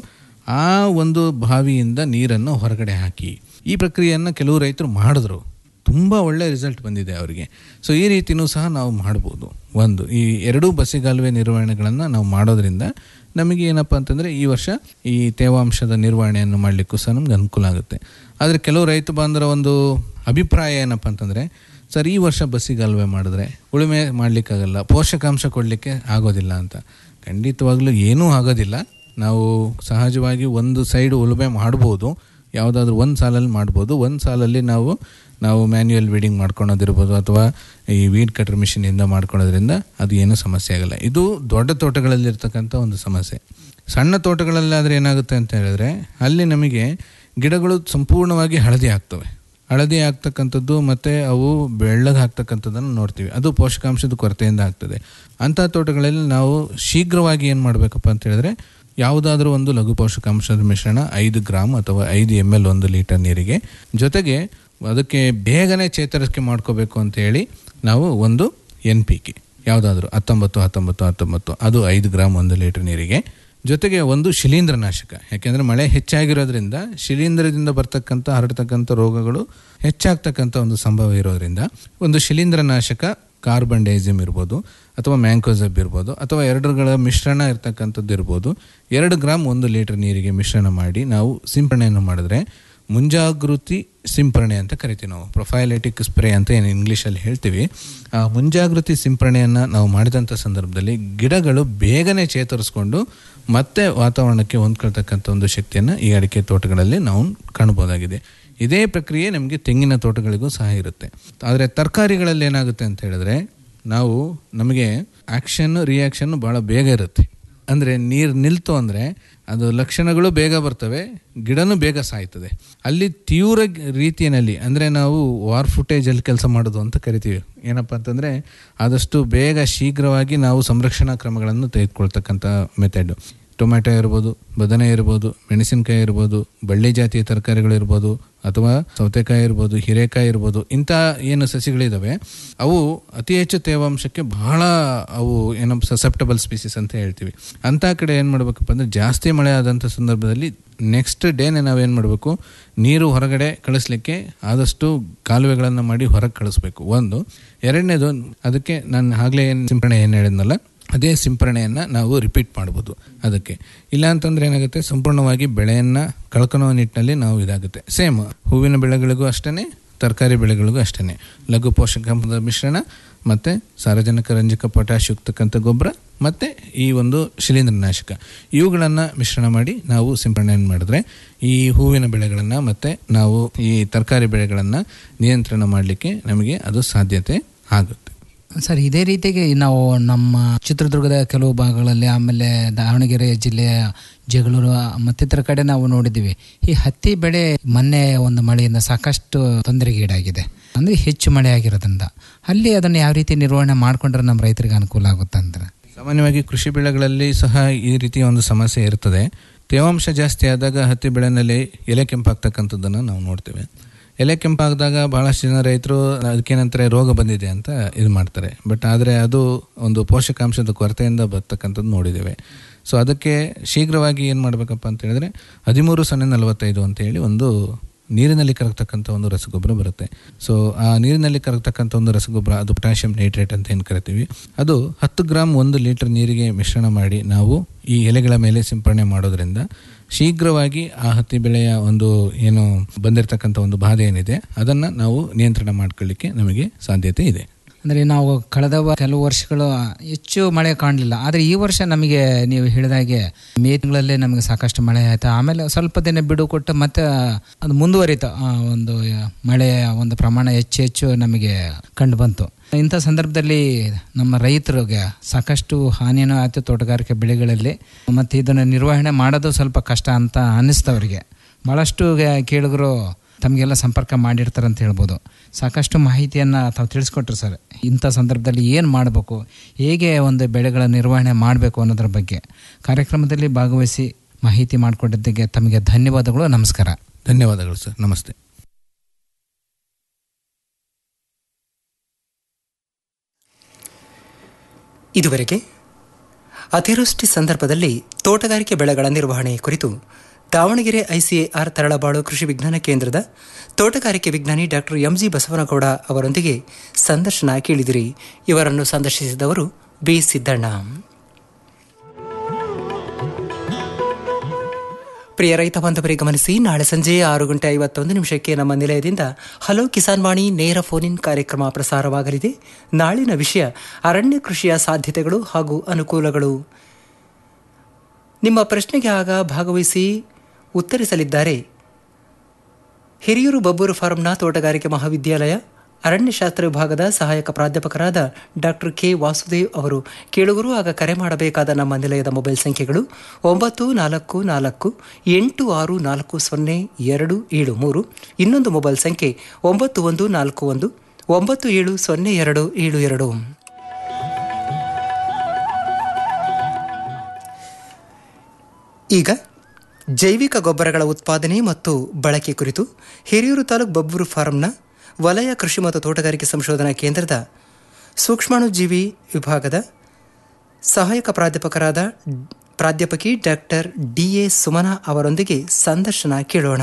ಆ ಒಂದು ಬಾವಿಯಿಂದ ನೀರನ್ನು ಹೊರಗಡೆ ಹಾಕಿ ಈ ಪ್ರಕ್ರಿಯೆಯನ್ನು ಕೆಲವು ರೈತರು ಮಾಡಿದ್ರು ತುಂಬ ಒಳ್ಳೆ ರಿಸಲ್ಟ್ ಬಂದಿದೆ ಅವರಿಗೆ ಸೊ ಈ ರೀತಿಯೂ ಸಹ ನಾವು ಮಾಡ್ಬೋದು ಒಂದು ಈ ಎರಡೂ ಬಸಿಗಾಲುವೆ ನಿರ್ವಹಣೆಗಳನ್ನು ನಾವು ಮಾಡೋದ್ರಿಂದ ನಮಗೆ ಏನಪ್ಪ ಅಂತಂದರೆ ಈ ವರ್ಷ ಈ ತೇವಾಂಶದ ನಿರ್ವಹಣೆಯನ್ನು ಮಾಡಲಿಕ್ಕೂ ಸಹ ನಮ್ಗೆ ಅನುಕೂಲ ಆಗುತ್ತೆ ಆದರೆ ಕೆಲವು ರೈತ ಬಾಂಧವರ ಒಂದು ಅಭಿಪ್ರಾಯ ಏನಪ್ಪ ಅಂತಂದರೆ ಸರ್ ಈ ವರ್ಷ ಬಸ್ಸಿಗಾಲುವೆ ಮಾಡಿದ್ರೆ ಉಳುಮೆ ಮಾಡಲಿಕ್ಕಾಗಲ್ಲ ಪೋಷಕಾಂಶ ಕೊಡಲಿಕ್ಕೆ ಆಗೋದಿಲ್ಲ ಅಂತ ಖಂಡಿತವಾಗ್ಲೂ ಏನೂ ಆಗೋದಿಲ್ಲ ನಾವು ಸಹಜವಾಗಿ ಒಂದು ಸೈಡ್ ಉಳುಮೆ ಮಾಡ್ಬೋದು ಯಾವುದಾದ್ರೂ ಒಂದು ಸಾಲಲ್ಲಿ ಮಾಡ್ಬೋದು ಒಂದು ಸಾಲಲ್ಲಿ ನಾವು ನಾವು ಮ್ಯಾನ್ಯುಯಲ್ ವೀಡಿಂಗ್ ಮಾಡ್ಕೊಳೋದಿರ್ಬೋದು ಅಥವಾ ಈ ವೀಡ್ ಕಟರ್ ಮಿಷಿನಿಂದ ಮಾಡ್ಕೊಳೋದ್ರಿಂದ ಅದು ಏನೂ ಸಮಸ್ಯೆ ಆಗಲ್ಲ ಇದು ದೊಡ್ಡ ತೋಟಗಳಲ್ಲಿರ್ತಕ್ಕಂಥ ಒಂದು ಸಮಸ್ಯೆ ಸಣ್ಣ ತೋಟಗಳಲ್ಲಾದರೆ ಏನಾಗುತ್ತೆ ಅಂತ ಹೇಳಿದ್ರೆ ಅಲ್ಲಿ ನಮಗೆ ಗಿಡಗಳು ಸಂಪೂರ್ಣವಾಗಿ ಹಳದಿ ಆಗ್ತವೆ ಹಳದಿ ಆಗ್ತಕ್ಕಂಥದ್ದು ಮತ್ತು ಅವು ಬೆಳ್ಳಗೆ ಆಗ್ತಕ್ಕಂಥದ್ದನ್ನು ನೋಡ್ತೀವಿ ಅದು ಪೋಷಕಾಂಶದ ಕೊರತೆಯಿಂದ ಆಗ್ತದೆ ಅಂಥ ತೋಟಗಳಲ್ಲಿ ನಾವು ಶೀಘ್ರವಾಗಿ ಏನು ಮಾಡಬೇಕಪ್ಪ ಅಂತ ಹೇಳಿದ್ರೆ ಯಾವುದಾದ್ರೂ ಒಂದು ಲಘು ಪೋಷಕಾಂಶದ ಮಿಶ್ರಣ ಐದು ಗ್ರಾಮ್ ಅಥವಾ ಐದು ಎಮ್ ಎಲ್ ಒಂದು ಲೀಟರ್ ನೀರಿಗೆ ಜೊತೆಗೆ ಅದಕ್ಕೆ ಬೇಗನೆ ಚೇತರಿಕೆ ಮಾಡ್ಕೋಬೇಕು ಅಂತ ಹೇಳಿ ನಾವು ಒಂದು ಎನ್ ಪಿ ಕೆ ಯಾವುದಾದ್ರೂ ಹತ್ತೊಂಬತ್ತು ಹತ್ತೊಂಬತ್ತು ಹತ್ತೊಂಬತ್ತು ಅದು ಐದು ಗ್ರಾಮ್ ಒಂದು ಲೀಟರ್ ನೀರಿಗೆ ಜೊತೆಗೆ ಒಂದು ಶಿಲೀಂಧ್ರನಾಶಕ ಯಾಕೆಂದರೆ ಮಳೆ ಹೆಚ್ಚಾಗಿರೋದ್ರಿಂದ ಶಿಲೀಂಧ್ರದಿಂದ ಬರ್ತಕ್ಕಂಥ ಹರಡ್ತಕ್ಕಂಥ ರೋಗಗಳು ಹೆಚ್ಚಾಗ್ತಕ್ಕಂಥ ಒಂದು ಸಂಭವ ಇರೋದ್ರಿಂದ ಒಂದು ಶಿಲೀಂಧ್ರನಾಶಕ ಕಾರ್ಬನ್ ಡೈಸಿಮ್ ಇರ್ಬೋದು ಅಥವಾ ಮ್ಯಾಂಕೋಸಬ್ ಇರ್ಬೋದು ಅಥವಾ ಎರಡರ ಮಿಶ್ರಣ ಇರ್ತಕ್ಕಂಥದ್ದು ಇರ್ಬೋದು ಎರಡು ಗ್ರಾಮ್ ಒಂದು ಲೀಟರ್ ನೀರಿಗೆ ಮಿಶ್ರಣ ಮಾಡಿ ನಾವು ಸಿಂಪರಣೆಯನ್ನು ಮಾಡಿದ್ರೆ ಮುಂಜಾಗೃತಿ ಸಿಂಪರಣೆ ಅಂತ ಕರಿತೀವಿ ನಾವು ಪ್ರೊಫೈಲೆಟಿಕ್ ಸ್ಪ್ರೇ ಅಂತ ಏನು ಇಂಗ್ಲೀಷಲ್ಲಿ ಹೇಳ್ತೀವಿ ಆ ಮುಂಜಾಗೃತಿ ಸಿಂಪರಣೆಯನ್ನು ನಾವು ಮಾಡಿದಂಥ ಸಂದರ್ಭದಲ್ಲಿ ಗಿಡಗಳು ಬೇಗನೆ ಚೇತರಿಸ್ಕೊಂಡು ಮತ್ತೆ ವಾತಾವರಣಕ್ಕೆ ಹೊಂದ್ಕೊಳ್ತಕ್ಕಂಥ ಒಂದು ಶಕ್ತಿಯನ್ನು ಈ ಅಡಿಕೆ ತೋಟಗಳಲ್ಲಿ ನಾವು ಕಾಣ್ಬೋದಾಗಿದೆ ಇದೇ ಪ್ರಕ್ರಿಯೆ ನಮಗೆ ತೆಂಗಿನ ತೋಟಗಳಿಗೂ ಸಹ ಇರುತ್ತೆ ಆದರೆ ತರಕಾರಿಗಳಲ್ಲಿ ಏನಾಗುತ್ತೆ ಅಂತ ಹೇಳಿದ್ರೆ ನಾವು ನಮಗೆ ಆ್ಯಕ್ಷನ್ ರಿಯಾಕ್ಷನ್ ಭಾಳ ಬೇಗ ಇರುತ್ತೆ ಅಂದರೆ ನೀರು ನಿಲ್ತು ಅಂದರೆ ಅದು ಲಕ್ಷಣಗಳು ಬೇಗ ಬರ್ತವೆ ಗಿಡನೂ ಬೇಗ ಸಾಯ್ತದೆ ಅಲ್ಲಿ ತೀವ್ರ ರೀತಿಯಲ್ಲಿ ಅಂದರೆ ನಾವು ವಾರ್ ಫುಟೇಜಲ್ಲಿ ಕೆಲಸ ಮಾಡೋದು ಅಂತ ಕರಿತೀವಿ ಏನಪ್ಪ ಅಂತಂದರೆ ಆದಷ್ಟು ಬೇಗ ಶೀಘ್ರವಾಗಿ ನಾವು ಸಂರಕ್ಷಣಾ ಕ್ರಮಗಳನ್ನು ತೆಗೆದುಕೊಳ್ತಕ್ಕಂಥ ಮೆಥಡ್ ಟೊಮ್ಯಾಟೊ ಇರ್ಬೋದು ಬದನೆ ಇರ್ಬೋದು ಮೆಣಸಿನಕಾಯಿ ಇರ್ಬೋದು ಬಳ್ಳಿ ಜಾತಿಯ ತರಕಾರಿಗಳು ಇರ್ಬೋದು ಅಥವಾ ಸೌತೆಕಾಯಿ ಇರ್ಬೋದು ಹೀರೆಕಾಯಿ ಇರ್ಬೋದು ಇಂಥ ಏನು ಸಸಿಗಳಿದ್ದಾವೆ ಅವು ಅತಿ ಹೆಚ್ಚು ತೇವಾಂಶಕ್ಕೆ ಬಹಳ ಅವು ಏನೋ ಸಸೆಪ್ಟಬಲ್ ಸ್ಪೀಸೀಸ್ ಅಂತ ಹೇಳ್ತೀವಿ ಅಂಥ ಕಡೆ ಏನು ಮಾಡಬೇಕಪ್ಪ ಅಂದರೆ ಜಾಸ್ತಿ ಮಳೆ ಆದಂಥ ಸಂದರ್ಭದಲ್ಲಿ ನೆಕ್ಸ್ಟ್ ಡೇನೆ ನಾವೇನು ಮಾಡಬೇಕು ನೀರು ಹೊರಗಡೆ ಕಳಿಸ್ಲಿಕ್ಕೆ ಆದಷ್ಟು ಕಾಲುವೆಗಳನ್ನು ಮಾಡಿ ಹೊರಗೆ ಕಳಿಸ್ಬೇಕು ಒಂದು ಎರಡನೇದು ಅದಕ್ಕೆ ನಾನು ಆಗಲೇ ಏನು ಸಿಂಪರಣೆ ಏನು ಹೇಳಿದ್ನಲ್ಲ ಅದೇ ಸಿಂಪರಣೆಯನ್ನು ನಾವು ರಿಪೀಟ್ ಮಾಡ್ಬೋದು ಅದಕ್ಕೆ ಇಲ್ಲ ಅಂತಂದ್ರೆ ಏನಾಗುತ್ತೆ ಸಂಪೂರ್ಣವಾಗಿ ಬೆಳೆಯನ್ನು ಕಳ್ಕೊಳೋ ನಿಟ್ಟಿನಲ್ಲಿ ನಾವು ಇದಾಗುತ್ತೆ ಸೇಮ್ ಹೂವಿನ ಬೆಳೆಗಳಿಗೂ ಅಷ್ಟೇ ತರಕಾರಿ ಬೆಳೆಗಳಿಗೂ ಅಷ್ಟೇ ಲಘು ಪೋಷಕಾಂಶದ ಮಿಶ್ರಣ ಮತ್ತು ಸಾರಜನಕ ರಂಜಕ ಪೊಟ್ಯಾಶ್ ಯುಕ್ತಕ್ಕಂಥ ಗೊಬ್ಬರ ಮತ್ತು ಈ ಒಂದು ಶಿಲೀಂಧ್ರನಾಶಕ ಇವುಗಳನ್ನು ಮಿಶ್ರಣ ಮಾಡಿ ನಾವು ಸಿಂಪರಣೆಯನ್ನು ಮಾಡಿದ್ರೆ ಈ ಹೂವಿನ ಬೆಳೆಗಳನ್ನು ಮತ್ತು ನಾವು ಈ ತರಕಾರಿ ಬೆಳೆಗಳನ್ನು ನಿಯಂತ್ರಣ ಮಾಡಲಿಕ್ಕೆ ನಮಗೆ ಅದು ಸಾಧ್ಯತೆ ಆಗುತ್ತೆ ಸರ್ ಇದೇ ರೀತಿಗೆ ನಾವು ನಮ್ಮ ಚಿತ್ರದುರ್ಗದ ಕೆಲವು ಭಾಗಗಳಲ್ಲಿ ಆಮೇಲೆ ದಾವಣಗೆರೆ ಜಿಲ್ಲೆಯ ಜಗಳೂರು ಮತ್ತಿತರ ಕಡೆ ನಾವು ನೋಡಿದ್ದೀವಿ ಈ ಹತ್ತಿ ಬೆಳೆ ಮೊನ್ನೆ ಒಂದು ಮಳೆಯಿಂದ ಸಾಕಷ್ಟು ತೊಂದರೆಗೀಡಾಗಿದೆ ಅಂದರೆ ಹೆಚ್ಚು ಮಳೆ ಆಗಿರೋದ್ರಿಂದ ಅಲ್ಲಿ ಅದನ್ನು ಯಾವ ರೀತಿ ನಿರ್ವಹಣೆ ಮಾಡಿಕೊಂಡ್ರೆ ನಮ್ಮ ರೈತರಿಗೆ ಅನುಕೂಲ ಆಗುತ್ತೆ ಅಂದ್ರೆ ಸಾಮಾನ್ಯವಾಗಿ ಕೃಷಿ ಬೆಳೆಗಳಲ್ಲಿ ಸಹ ಈ ರೀತಿಯ ಒಂದು ಸಮಸ್ಯೆ ಇರ್ತದೆ ತೇವಾಂಶ ಜಾಸ್ತಿ ಆದಾಗ ಹತ್ತಿ ಬೆಳೆನಲ್ಲಿ ಎಲೆ ಕೆಂಪಾಗ್ತಕ್ಕಂಥದ್ದನ್ನು ನಾವು ನೋಡ್ತೇವೆ ಎಲೆ ಕೆಂಪಾಗಿದಾಗ ಭಾಳಷ್ಟು ಜನ ರೈತರು ಅದಕ್ಕೇನಂತಾರೆ ರೋಗ ಬಂದಿದೆ ಅಂತ ಇದು ಮಾಡ್ತಾರೆ ಬಟ್ ಆದರೆ ಅದು ಒಂದು ಪೋಷಕಾಂಶದ ಕೊರತೆಯಿಂದ ಬರ್ತಕ್ಕಂಥದ್ದು ನೋಡಿದ್ದೇವೆ ಸೊ ಅದಕ್ಕೆ ಶೀಘ್ರವಾಗಿ ಏನು ಮಾಡಬೇಕಪ್ಪ ಅಂತ ಹೇಳಿದ್ರೆ ಹದಿಮೂರು ಸೊನ್ನೆ ನಲವತ್ತೈದು ಅಂತ ಹೇಳಿ ಒಂದು ನೀರಿನಲ್ಲಿ ಕರಗ್ತಕ್ಕಂಥ ಒಂದು ರಸಗೊಬ್ಬರ ಬರುತ್ತೆ ಸೊ ಆ ನೀರಿನಲ್ಲಿ ಕರಗ್ತಕ್ಕಂಥ ಒಂದು ರಸಗೊಬ್ಬರ ಅದು ಪೊಟ್ಯಾಷಿಯಂ ನೈಟ್ರೇಟ್ ಅಂತ ಏನು ಕರಿತೀವಿ ಅದು ಹತ್ತು ಗ್ರಾಮ್ ಒಂದು ಲೀಟರ್ ನೀರಿಗೆ ಮಿಶ್ರಣ ಮಾಡಿ ನಾವು ಈ ಎಲೆಗಳ ಮೇಲೆ ಸಿಂಪರಣೆ ಮಾಡೋದ್ರಿಂದ ಶೀಘ್ರವಾಗಿ ಆ ಹತ್ತಿ ಬೆಳೆಯ ಒಂದು ಏನು ಬಂದಿರತಕ್ಕಂಥ ಒಂದು ಬಾಧೆ ಏನಿದೆ ಅದನ್ನು ನಾವು ನಿಯಂತ್ರಣ ಮಾಡ್ಕೊಳ್ಳಿಕ್ಕೆ ನಮಗೆ ಸಾಧ್ಯತೆ ಇದೆ ಅಂದರೆ ನಾವು ಕಳೆದ ವ- ಕೆಲವು ವರ್ಷಗಳು ಹೆಚ್ಚು ಮಳೆ ಕಾಣಲಿಲ್ಲ ಆದರೆ ಈ ವರ್ಷ ನಮಗೆ ನೀವು ಹೇಳಿದಾಗೆ ಮೇ ತಿಂಗಳಲ್ಲೇ ನಮಗೆ ಸಾಕಷ್ಟು ಮಳೆ ಆಯಿತು ಆಮೇಲೆ ಸ್ವಲ್ಪ ದಿನ ಬಿಡು ಕೊಟ್ಟು ಮತ್ತೆ ಅದು ಮುಂದುವರಿತು ಆ ಒಂದು ಮಳೆಯ ಒಂದು ಪ್ರಮಾಣ ಹೆಚ್ಚು ಹೆಚ್ಚು ನಮಗೆ ಕಂಡು ಬಂತು ಇಂಥ ಸಂದರ್ಭದಲ್ಲಿ ನಮ್ಮ ರೈತರಿಗೆ ಸಾಕಷ್ಟು ಹಾನಿನೂ ಆಯಿತು ತೋಟಗಾರಿಕೆ ಬೆಳೆಗಳಲ್ಲಿ ಮತ್ತು ಇದನ್ನು ನಿರ್ವಹಣೆ ಮಾಡೋದು ಸ್ವಲ್ಪ ಕಷ್ಟ ಅಂತ ಅನ್ನಿಸ್ತವರಿಗೆ ಭಾಳಷ್ಟು ಕೇಳಿದ್ರು ತಮಗೆಲ್ಲ ಸಂಪರ್ಕ ಮಾಡಿರ್ತಾರೆ ಅಂತ ಹೇಳ್ಬೋದು ಸಾಕಷ್ಟು ಮಾಹಿತಿಯನ್ನು ತಾವು ತಿಳಿಸ್ಕೊಟ್ರು ಸರ್ ಇಂಥ ಸಂದರ್ಭದಲ್ಲಿ ಏನು ಮಾಡಬೇಕು ಹೇಗೆ ಒಂದು ಬೆಳೆಗಳ ನಿರ್ವಹಣೆ ಮಾಡಬೇಕು ಅನ್ನೋದ್ರ ಬಗ್ಗೆ ಕಾರ್ಯಕ್ರಮದಲ್ಲಿ ಭಾಗವಹಿಸಿ ಮಾಹಿತಿ ಮಾಡಿಕೊಟ್ಟಿದ್ದಕ್ಕೆ ತಮಗೆ ಧನ್ಯವಾದಗಳು ನಮಸ್ಕಾರ ಧನ್ಯವಾದಗಳು ಸರ್ ನಮಸ್ತೆ ಇದುವರೆಗೆ ಅತಿವೃಷ್ಟಿ ಸಂದರ್ಭದಲ್ಲಿ ತೋಟಗಾರಿಕೆ ಬೆಳೆಗಳ ನಿರ್ವಹಣೆ ಕುರಿತು ದಾವಣಗೆರೆ ಐಸಿಎಆರ್ ತರಳಬಾಳು ಕೃಷಿ ವಿಜ್ಞಾನ ಕೇಂದ್ರದ ತೋಟಗಾರಿಕೆ ವಿಜ್ಞಾನಿ ಡಾಕ್ಟರ್ ಎಂಜಿ ಬಸವನಗೌಡ ಅವರೊಂದಿಗೆ ಸಂದರ್ಶನ ಕೇಳಿದಿರಿ ಇವರನ್ನು ಸಂದರ್ಶಿಸಿದವರು ಬಿ ಸಿದ್ದಣ್ಣ ಪ್ರಿಯ ರೈತ ಬಾಂಧವರೇ ಗಮನಿಸಿ ನಾಳೆ ಸಂಜೆ ಆರು ಗಂಟೆ ಐವತ್ತೊಂದು ನಿಮಿಷಕ್ಕೆ ನಮ್ಮ ನಿಲಯದಿಂದ ಹಲೋ ಕಿಸಾನ್ ವಾಣಿ ನೇರ ಫೋನ್ ಇನ್ ಕಾರ್ಯಕ್ರಮ ಪ್ರಸಾರವಾಗಲಿದೆ ನಾಳಿನ ವಿಷಯ ಅರಣ್ಯ ಕೃಷಿಯ ಸಾಧ್ಯತೆಗಳು ಹಾಗೂ ಅನುಕೂಲಗಳು ನಿಮ್ಮ ಪ್ರಶ್ನೆಗೆ ಆಗ ಭಾಗವಹಿಸಿ ಉತ್ತರಿಸಲಿದ್ದಾರೆ ಹಿರಿಯೂರು ಬಬ್ಬೂರು ಫಾರಂನ ತೋಟಗಾರಿಕೆ ಮಹಾವಿದ್ಯಾಲಯ ಅರಣ್ಯಶಾಸ್ತ್ರ ವಿಭಾಗದ ಸಹಾಯಕ ಪ್ರಾಧ್ಯಾಪಕರಾದ ಡಾಕ್ಟರ್ ಕೆ ವಾಸುದೇವ್ ಅವರು ಕೇಳುಗರು ಆಗ ಕರೆ ಮಾಡಬೇಕಾದ ನಮ್ಮ ನಿಲಯದ ಮೊಬೈಲ್ ಸಂಖ್ಯೆಗಳು ಒಂಬತ್ತು ನಾಲ್ಕು ನಾಲ್ಕು ಎಂಟು ಆರು ನಾಲ್ಕು ಸೊನ್ನೆ ಎರಡು ಏಳು ಮೂರು ಇನ್ನೊಂದು ಮೊಬೈಲ್ ಸಂಖ್ಯೆ ಒಂಬತ್ತು ಒಂದು ನಾಲ್ಕು ಒಂದು ಒಂಬತ್ತು ಏಳು ಸೊನ್ನೆ ಎರಡು ಏಳು ಎರಡು ಈಗ ಜೈವಿಕ ಗೊಬ್ಬರಗಳ ಉತ್ಪಾದನೆ ಮತ್ತು ಬಳಕೆ ಕುರಿತು ಹಿರಿಯೂರು ತಾಲೂಕು ಬಬ್ಬೂರು ಫಾರಂನ ವಲಯ ಕೃಷಿ ಮತ್ತು ತೋಟಗಾರಿಕೆ ಸಂಶೋಧನಾ ಕೇಂದ್ರದ ಸೂಕ್ಷ್ಮಾಣುಜೀವಿ ವಿಭಾಗದ ಸಹಾಯಕ ಪ್ರಾಧ್ಯಾಪಕರಾದ ಪ್ರಾಧ್ಯಾಪಕಿ ಡಾಕ್ಟರ್ ಡಿ ಎ ಸುಮನಾ ಅವರೊಂದಿಗೆ ಸಂದರ್ಶನ ಕೇಳೋಣ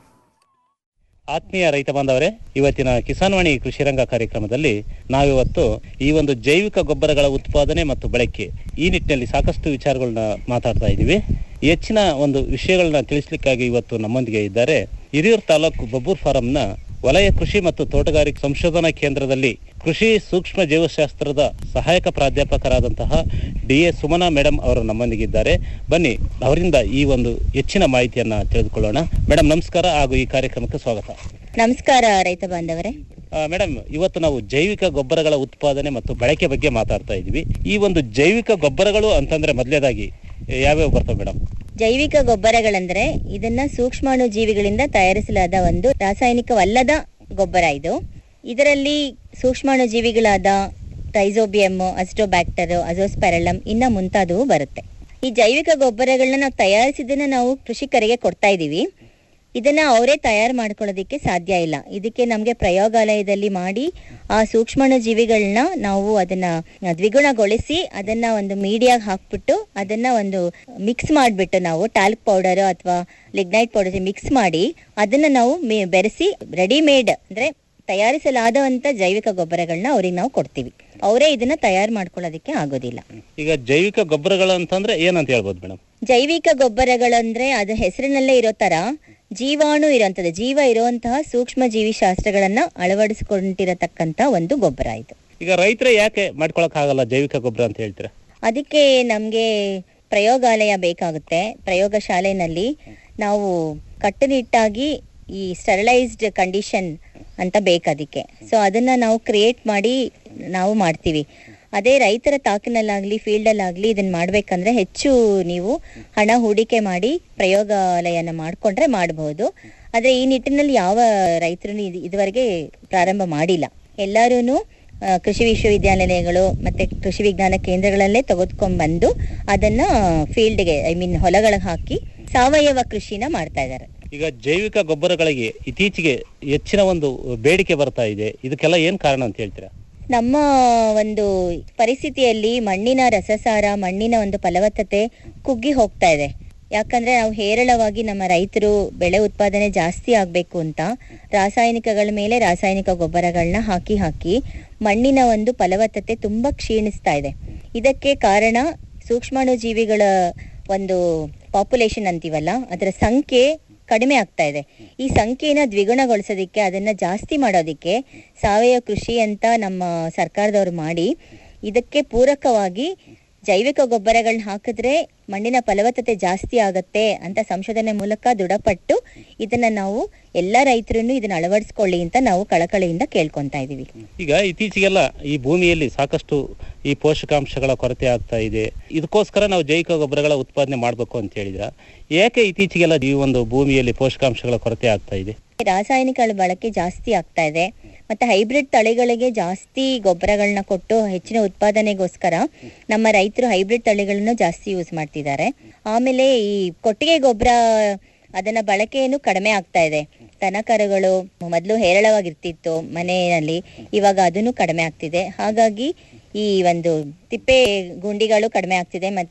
ಆತ್ಮೀಯ ರೈತ ಬಾಂಧವರೇ ಇವತ್ತಿನ ಕಿಸಾನ್ವಾಣಿ ಕೃಷಿ ರಂಗ ಕಾರ್ಯಕ್ರಮದಲ್ಲಿ ನಾವಿವತ್ತು ಈ ಒಂದು ಜೈವಿಕ ಗೊಬ್ಬರಗಳ ಉತ್ಪಾದನೆ ಮತ್ತು ಬಳಕೆ ಈ ನಿಟ್ಟಿನಲ್ಲಿ ಸಾಕಷ್ಟು ವಿಚಾರಗಳನ್ನ ಮಾತಾಡ್ತಾ ಇದ್ದೀವಿ ಹೆಚ್ಚಿನ ಒಂದು ವಿಷಯಗಳನ್ನ ತಿಳಿಸ್ಲಿಕ್ಕಾಗಿ ಇವತ್ತು ನಮ್ಮೊಂದಿಗೆ ಇದ್ದಾರೆ ಹಿರಿಯೂರು ತಾಲೂಕು ಬಬ್ಬೂರ್ ಫಾರಂನ ವಲಯ ಕೃಷಿ ಮತ್ತು ತೋಟಗಾರಿಕೆ ಸಂಶೋಧನಾ ಕೇಂದ್ರದಲ್ಲಿ ಕೃಷಿ ಸೂಕ್ಷ್ಮ ಜೀವಶಾಸ್ತ್ರದ ಸಹಾಯಕ ಪ್ರಾಧ್ಯಾಪಕರಾದಂತಹ ಡಿ ಎ ಸುಮನಾ ಮೇಡಮ್ ಅವರು ನಮ್ಮೊಂದಿಗಿದ್ದಾರೆ ಬನ್ನಿ ಅವರಿಂದ ಈ ಒಂದು ಹೆಚ್ಚಿನ ಮಾಹಿತಿಯನ್ನ ತಿಳಿದುಕೊಳ್ಳೋಣ ಮೇಡಮ್ ನಮಸ್ಕಾರ ಹಾಗೂ ಈ ಕಾರ್ಯಕ್ರಮಕ್ಕೆ ಸ್ವಾಗತ ನಮಸ್ಕಾರ ರೈತ ಬಾಂಧವರೇ ಮೇಡಮ್ ಇವತ್ತು ನಾವು ಜೈವಿಕ ಗೊಬ್ಬರಗಳ ಉತ್ಪಾದನೆ ಮತ್ತು ಬಳಕೆ ಬಗ್ಗೆ ಮಾತಾಡ್ತಾ ಇದ್ವಿ ಈ ಒಂದು ಜೈವಿಕ ಗೊಬ್ಬರಗಳು ಅಂತಂದ್ರೆ ಮೊದಲೇದಾಗಿ ಯಾವ್ಯಾವ ಬರ್ತವೆ ಮೇಡಮ್ ಜೈವಿಕ ಗೊಬ್ಬರಗಳಂದ್ರೆ ಇದನ್ನ ಸೂಕ್ಷ್ಮಾಣು ಜೀವಿಗಳಿಂದ ತಯಾರಿಸಲಾದ ಒಂದು ರಾಸಾಯನಿಕವಲ್ಲದ ಗೊಬ್ಬರ ಇದು ಇದರಲ್ಲಿ ಸೂಕ್ಷ್ಮಾಣು ಜೀವಿಗಳಾದ ಟೈಸೋಬಿಯಮ್ ಅಸ್ಟೋಬ್ಯಾಕ್ಟರ್ ಅಜೋಸ್ಪೆರಲಮ್ ಇನ್ನ ಮುಂತಾದವು ಬರುತ್ತೆ ಈ ಜೈವಿಕ ಗೊಬ್ಬರಗಳನ್ನ ನಾವು ತಯಾರಿಸಿದ್ದನ್ನ ನಾವು ಕೃಷಿಕರಿಗೆ ಕೊಡ್ತಾ ಇದೀವಿ ಇದನ್ನ ಅವರೇ ತಯಾರು ಮಾಡ್ಕೊಳ್ಳೋದಿಕ್ಕೆ ಸಾಧ್ಯ ಇಲ್ಲ ಇದಕ್ಕೆ ನಮಗೆ ಪ್ರಯೋಗಾಲಯದಲ್ಲಿ ಮಾಡಿ ಆ ಸೂಕ್ಷ್ಮಾಣು ಜೀವಿಗಳನ್ನ ನಾವು ಅದನ್ನ ದ್ವಿಗುಣಗೊಳಿಸಿ ಅದನ್ನ ಒಂದು ಮೀಡಿಯಾಗ ಹಾಕ್ಬಿಟ್ಟು ಅದನ್ನ ಒಂದು ಮಿಕ್ಸ್ ಮಾಡಿಬಿಟ್ಟು ನಾವು ಟಾಲ್ಕ್ ಪೌಡರ್ ಅಥವಾ ಲಿಗ್ನೈಟ್ ಪೌಡರ್ ಮಿಕ್ಸ್ ಮಾಡಿ ಅದನ್ನ ನಾವು ಮೆ- ಬೆರೆಸಿ ರೆಡಿಮೇಡ್ ಅಂದ್ರೆ ತಯಾರಿಸಲಾದಂತ ಜೈವಿಕ ಗೊಬ್ಬರಗಳನ್ನ ಅವ್ರಿಗೆ ನಾವು ಕೊಡ್ತೀವಿ ಅವರೇ ಇದನ್ನ ತಯಾರು ಮಾಡ್ಕೊಳ್ಳೋದಿಕ್ಕೆ ಆಗೋದಿಲ್ಲ ಈಗ ಜೈವಿಕ ಗೊಬ್ಬರಗಳು ಅಂತಂದ್ರೆ ಏನಂತ ಹೇಳ್ಬೋದು ಮೇಡಮ್ ಜೈವಿಕ ಗೊಬ್ಬರಗಳಂದ್ರೆ ಅದ ಹೆಸರಿನಲ್ಲೇ ಇರೋ ತರ ಜೀವಾಣು ಇರೋಂಥದ್ದು ಜೀವ ಇರುವಂತಹ ಸೂಕ್ಷ್ಮ ಜೀವಿ ಶಾಸ್ತ್ರಗಳನ್ನ ಅಳವಡಿಸಿಕೊಂಡಿರತಕ್ಕಂತ ಒಂದು ಗೊಬ್ಬರ ಇದು ಈಗ ರೈತರೇ ಯಾಕೆ ಮಾಡ್ಕೊಳಕ್ ಆಗಲ್ಲ ಜೈವಿಕ ಗೊಬ್ಬರ ಅಂತ ಹೇಳ್ತೀರಾ ಅದಕ್ಕೆ ನಮ್ಗೆ ಪ್ರಯೋಗಾಲಯ ಬೇಕಾಗುತ್ತೆ ಪ್ರಯೋಗ ಶಾಲೆನಲ್ಲಿ ನಾವು ಕಟ್ಟುನಿಟ್ಟಾಗಿ ಈ ಸ್ಟೆರಿಲೈಸ್ಡ್ ಕಂಡೀಷನ್ ಅಂತ ಬೇಕದಕ್ಕೆ ಸೊ ಅದನ್ನ ನಾವು ಕ್ರಿಯೇಟ್ ಮಾಡಿ ನಾವು ಮಾಡ್ತೀವಿ ಅದೇ ರೈತರ ತಾಕಿನಲ್ಲಾಗ್ಲಿ ಫೀಲ್ಡಲ್ಲಾಗ್ಲಿ ಇದನ್ನ ಮಾಡ್ಬೇಕಂದ್ರೆ ಹೆಚ್ಚು ನೀವು ಹಣ ಹೂಡಿಕೆ ಮಾಡಿ ಪ್ರಯೋಗಾಲಯನ ಮಾಡ್ಕೊಂಡ್ರೆ ಮಾಡಬಹುದು ಆದ್ರೆ ಈ ನಿಟ್ಟಿನಲ್ಲಿ ಯಾವ ರೈತರು ಇದುವರೆಗೆ ಪ್ರಾರಂಭ ಮಾಡಿಲ್ಲ ಎಲ್ಲರೂ ಕೃಷಿ ವಿಶ್ವವಿದ್ಯಾನಿಲಯಗಳು ಮತ್ತೆ ಕೃಷಿ ವಿಜ್ಞಾನ ಕೇಂದ್ರಗಳಲ್ಲೇ ತೆಗೆದುಕೊಂಡ್ ಬಂದು ಅದನ್ನ ಫೀಲ್ಡ್ಗೆ ಐ ಮೀನ್ ಹೊಲಗಳಿಗೆ ಹಾಕಿ ಸಾವಯವ ಕೃಷಿನ ಮಾಡ್ತಾ ಇದ್ದಾರೆ ಈಗ ಜೈವಿಕ ಗೊಬ್ಬರಗಳಿಗೆ ಇತ್ತೀಚೆಗೆ ಹೆಚ್ಚಿನ ಒಂದು ಬೇಡಿಕೆ ಬರ್ತಾ ಇದೆ ಇದಕ್ಕೆಲ್ಲ ಏನ್ ಕಾರಣ ಅಂತ ಹೇಳ್ತೀರಾ ನಮ್ಮ ಒಂದು ಪರಿಸ್ಥಿತಿಯಲ್ಲಿ ಮಣ್ಣಿನ ರಸಸಾರ ಮಣ್ಣಿನ ಒಂದು ಫಲವತ್ತತೆ ಕುಗ್ಗಿ ಹೋಗ್ತಾ ಇದೆ ಯಾಕಂದ್ರೆ ನಾವು ಹೇರಳವಾಗಿ ನಮ್ಮ ರೈತರು ಬೆಳೆ ಉತ್ಪಾದನೆ ಜಾಸ್ತಿ ಆಗ್ಬೇಕು ಅಂತ ರಾಸಾಯನಿಕಗಳ ಮೇಲೆ ರಾಸಾಯನಿಕ ಗೊಬ್ಬರಗಳನ್ನ ಹಾಕಿ ಹಾಕಿ ಮಣ್ಣಿನ ಒಂದು ಫಲವತ್ತತೆ ತುಂಬಾ ಕ್ಷೀಣಿಸ್ತಾ ಇದೆ ಇದಕ್ಕೆ ಕಾರಣ ಸೂಕ್ಷ್ಮಾಣು ಜೀವಿಗಳ ಒಂದು ಪಾಪ್ಯುಲೇಷನ್ ಅಂತೀವಲ್ಲ ಅದರ ಸಂಖ್ಯೆ ಕಡಿಮೆ ಆಗ್ತಾ ಇದೆ ಈ ಸಂಖ್ಯೆನ ದ್ವಿಗುಣಗೊಳಿಸೋದಿಕ್ಕೆ ಅದನ್ನ ಜಾಸ್ತಿ ಮಾಡೋದಿಕ್ಕೆ ಸಾವಯವ ಕೃಷಿ ಅಂತ ನಮ್ಮ ಸರ್ಕಾರದವ್ರು ಮಾಡಿ ಇದಕ್ಕೆ ಪೂರಕವಾಗಿ ಜೈವಿಕ ಗೊಬ್ಬರಗಳನ್ನ ಹಾಕಿದ್ರೆ ಮಣ್ಣಿನ ಫಲವತ್ತತೆ ಜಾಸ್ತಿ ಆಗತ್ತೆ ಅಂತ ಸಂಶೋಧನೆ ಮೂಲಕ ದೃಢಪಟ್ಟು ಇದನ್ನ ನಾವು ಎಲ್ಲ ರೈತರು ಇದನ್ನ ಅಳವಡಿಸ್ಕೊಳ್ಳಿ ಅಂತ ನಾವು ಕಳಕಳಿಯಿಂದ ಕೇಳ್ಕೊಂತಾ ಇದೀವಿ ಈಗ ಇತ್ತೀಚೆಗೆಲ್ಲ ಈ ಭೂಮಿಯಲ್ಲಿ ಸಾಕಷ್ಟು ಈ ಪೋಷಕಾಂಶಗಳ ಕೊರತೆ ಆಗ್ತಾ ಇದೆ ಇದಕ್ಕೋಸ್ಕರ ನಾವು ಜೈವಿಕ ಗೊಬ್ಬರಗಳ ಉತ್ಪಾದನೆ ಮಾಡಬೇಕು ಅಂತ ಹೇಳಿದ್ರ ಯಾಕೆ ಇತ್ತೀಚೆಗೆಲ್ಲ ಈ ಒಂದು ಭೂಮಿಯಲ್ಲಿ ಪೋಷಕಾಂಶಗಳ ಕೊರತೆ ಆಗ್ತಾ ಇದೆ ರಾಸಾಯನಿಕಗಳ ಬಳಕೆ ಜಾಸ್ತಿ ಆಗ್ತಾ ಇದೆ ಮತ್ತೆ ಹೈಬ್ರಿಡ್ ತಳಿಗಳಿಗೆ ಜಾಸ್ತಿ ಗೊಬ್ಬರಗಳನ್ನ ಕೊಟ್ಟು ಹೆಚ್ಚಿನ ಉತ್ಪಾದನೆಗೋಸ್ಕರ ನಮ್ಮ ರೈತರು ಹೈಬ್ರಿಡ್ ತಳಿಗಳನ್ನು ಜಾಸ್ತಿ ಯೂಸ್ ಮಾಡ್ತಿದ್ದಾರೆ ಆಮೇಲೆ ಈ ಕೊಟ್ಟಿಗೆ ಗೊಬ್ಬರ ಅದನ್ನ ಬಳಕೆಯನ್ನು ಕಡಿಮೆ ಆಗ್ತಾ ಇದೆ ದನಕರುಗಳು ಮೊದಲು ಹೇರಳವಾಗಿರ್ತಿತ್ತು ಮನೆಯಲ್ಲಿ ಇವಾಗ ಅದನ್ನು ಕಡಿಮೆ ಆಗ್ತಿದೆ ಹಾಗಾಗಿ ಈ ಒಂದು ತಿಪ್ಪೆ ಗುಂಡಿಗಳು ಕಡಿಮೆ ಆಗ್ತಿದೆ ಮತ್ತೆ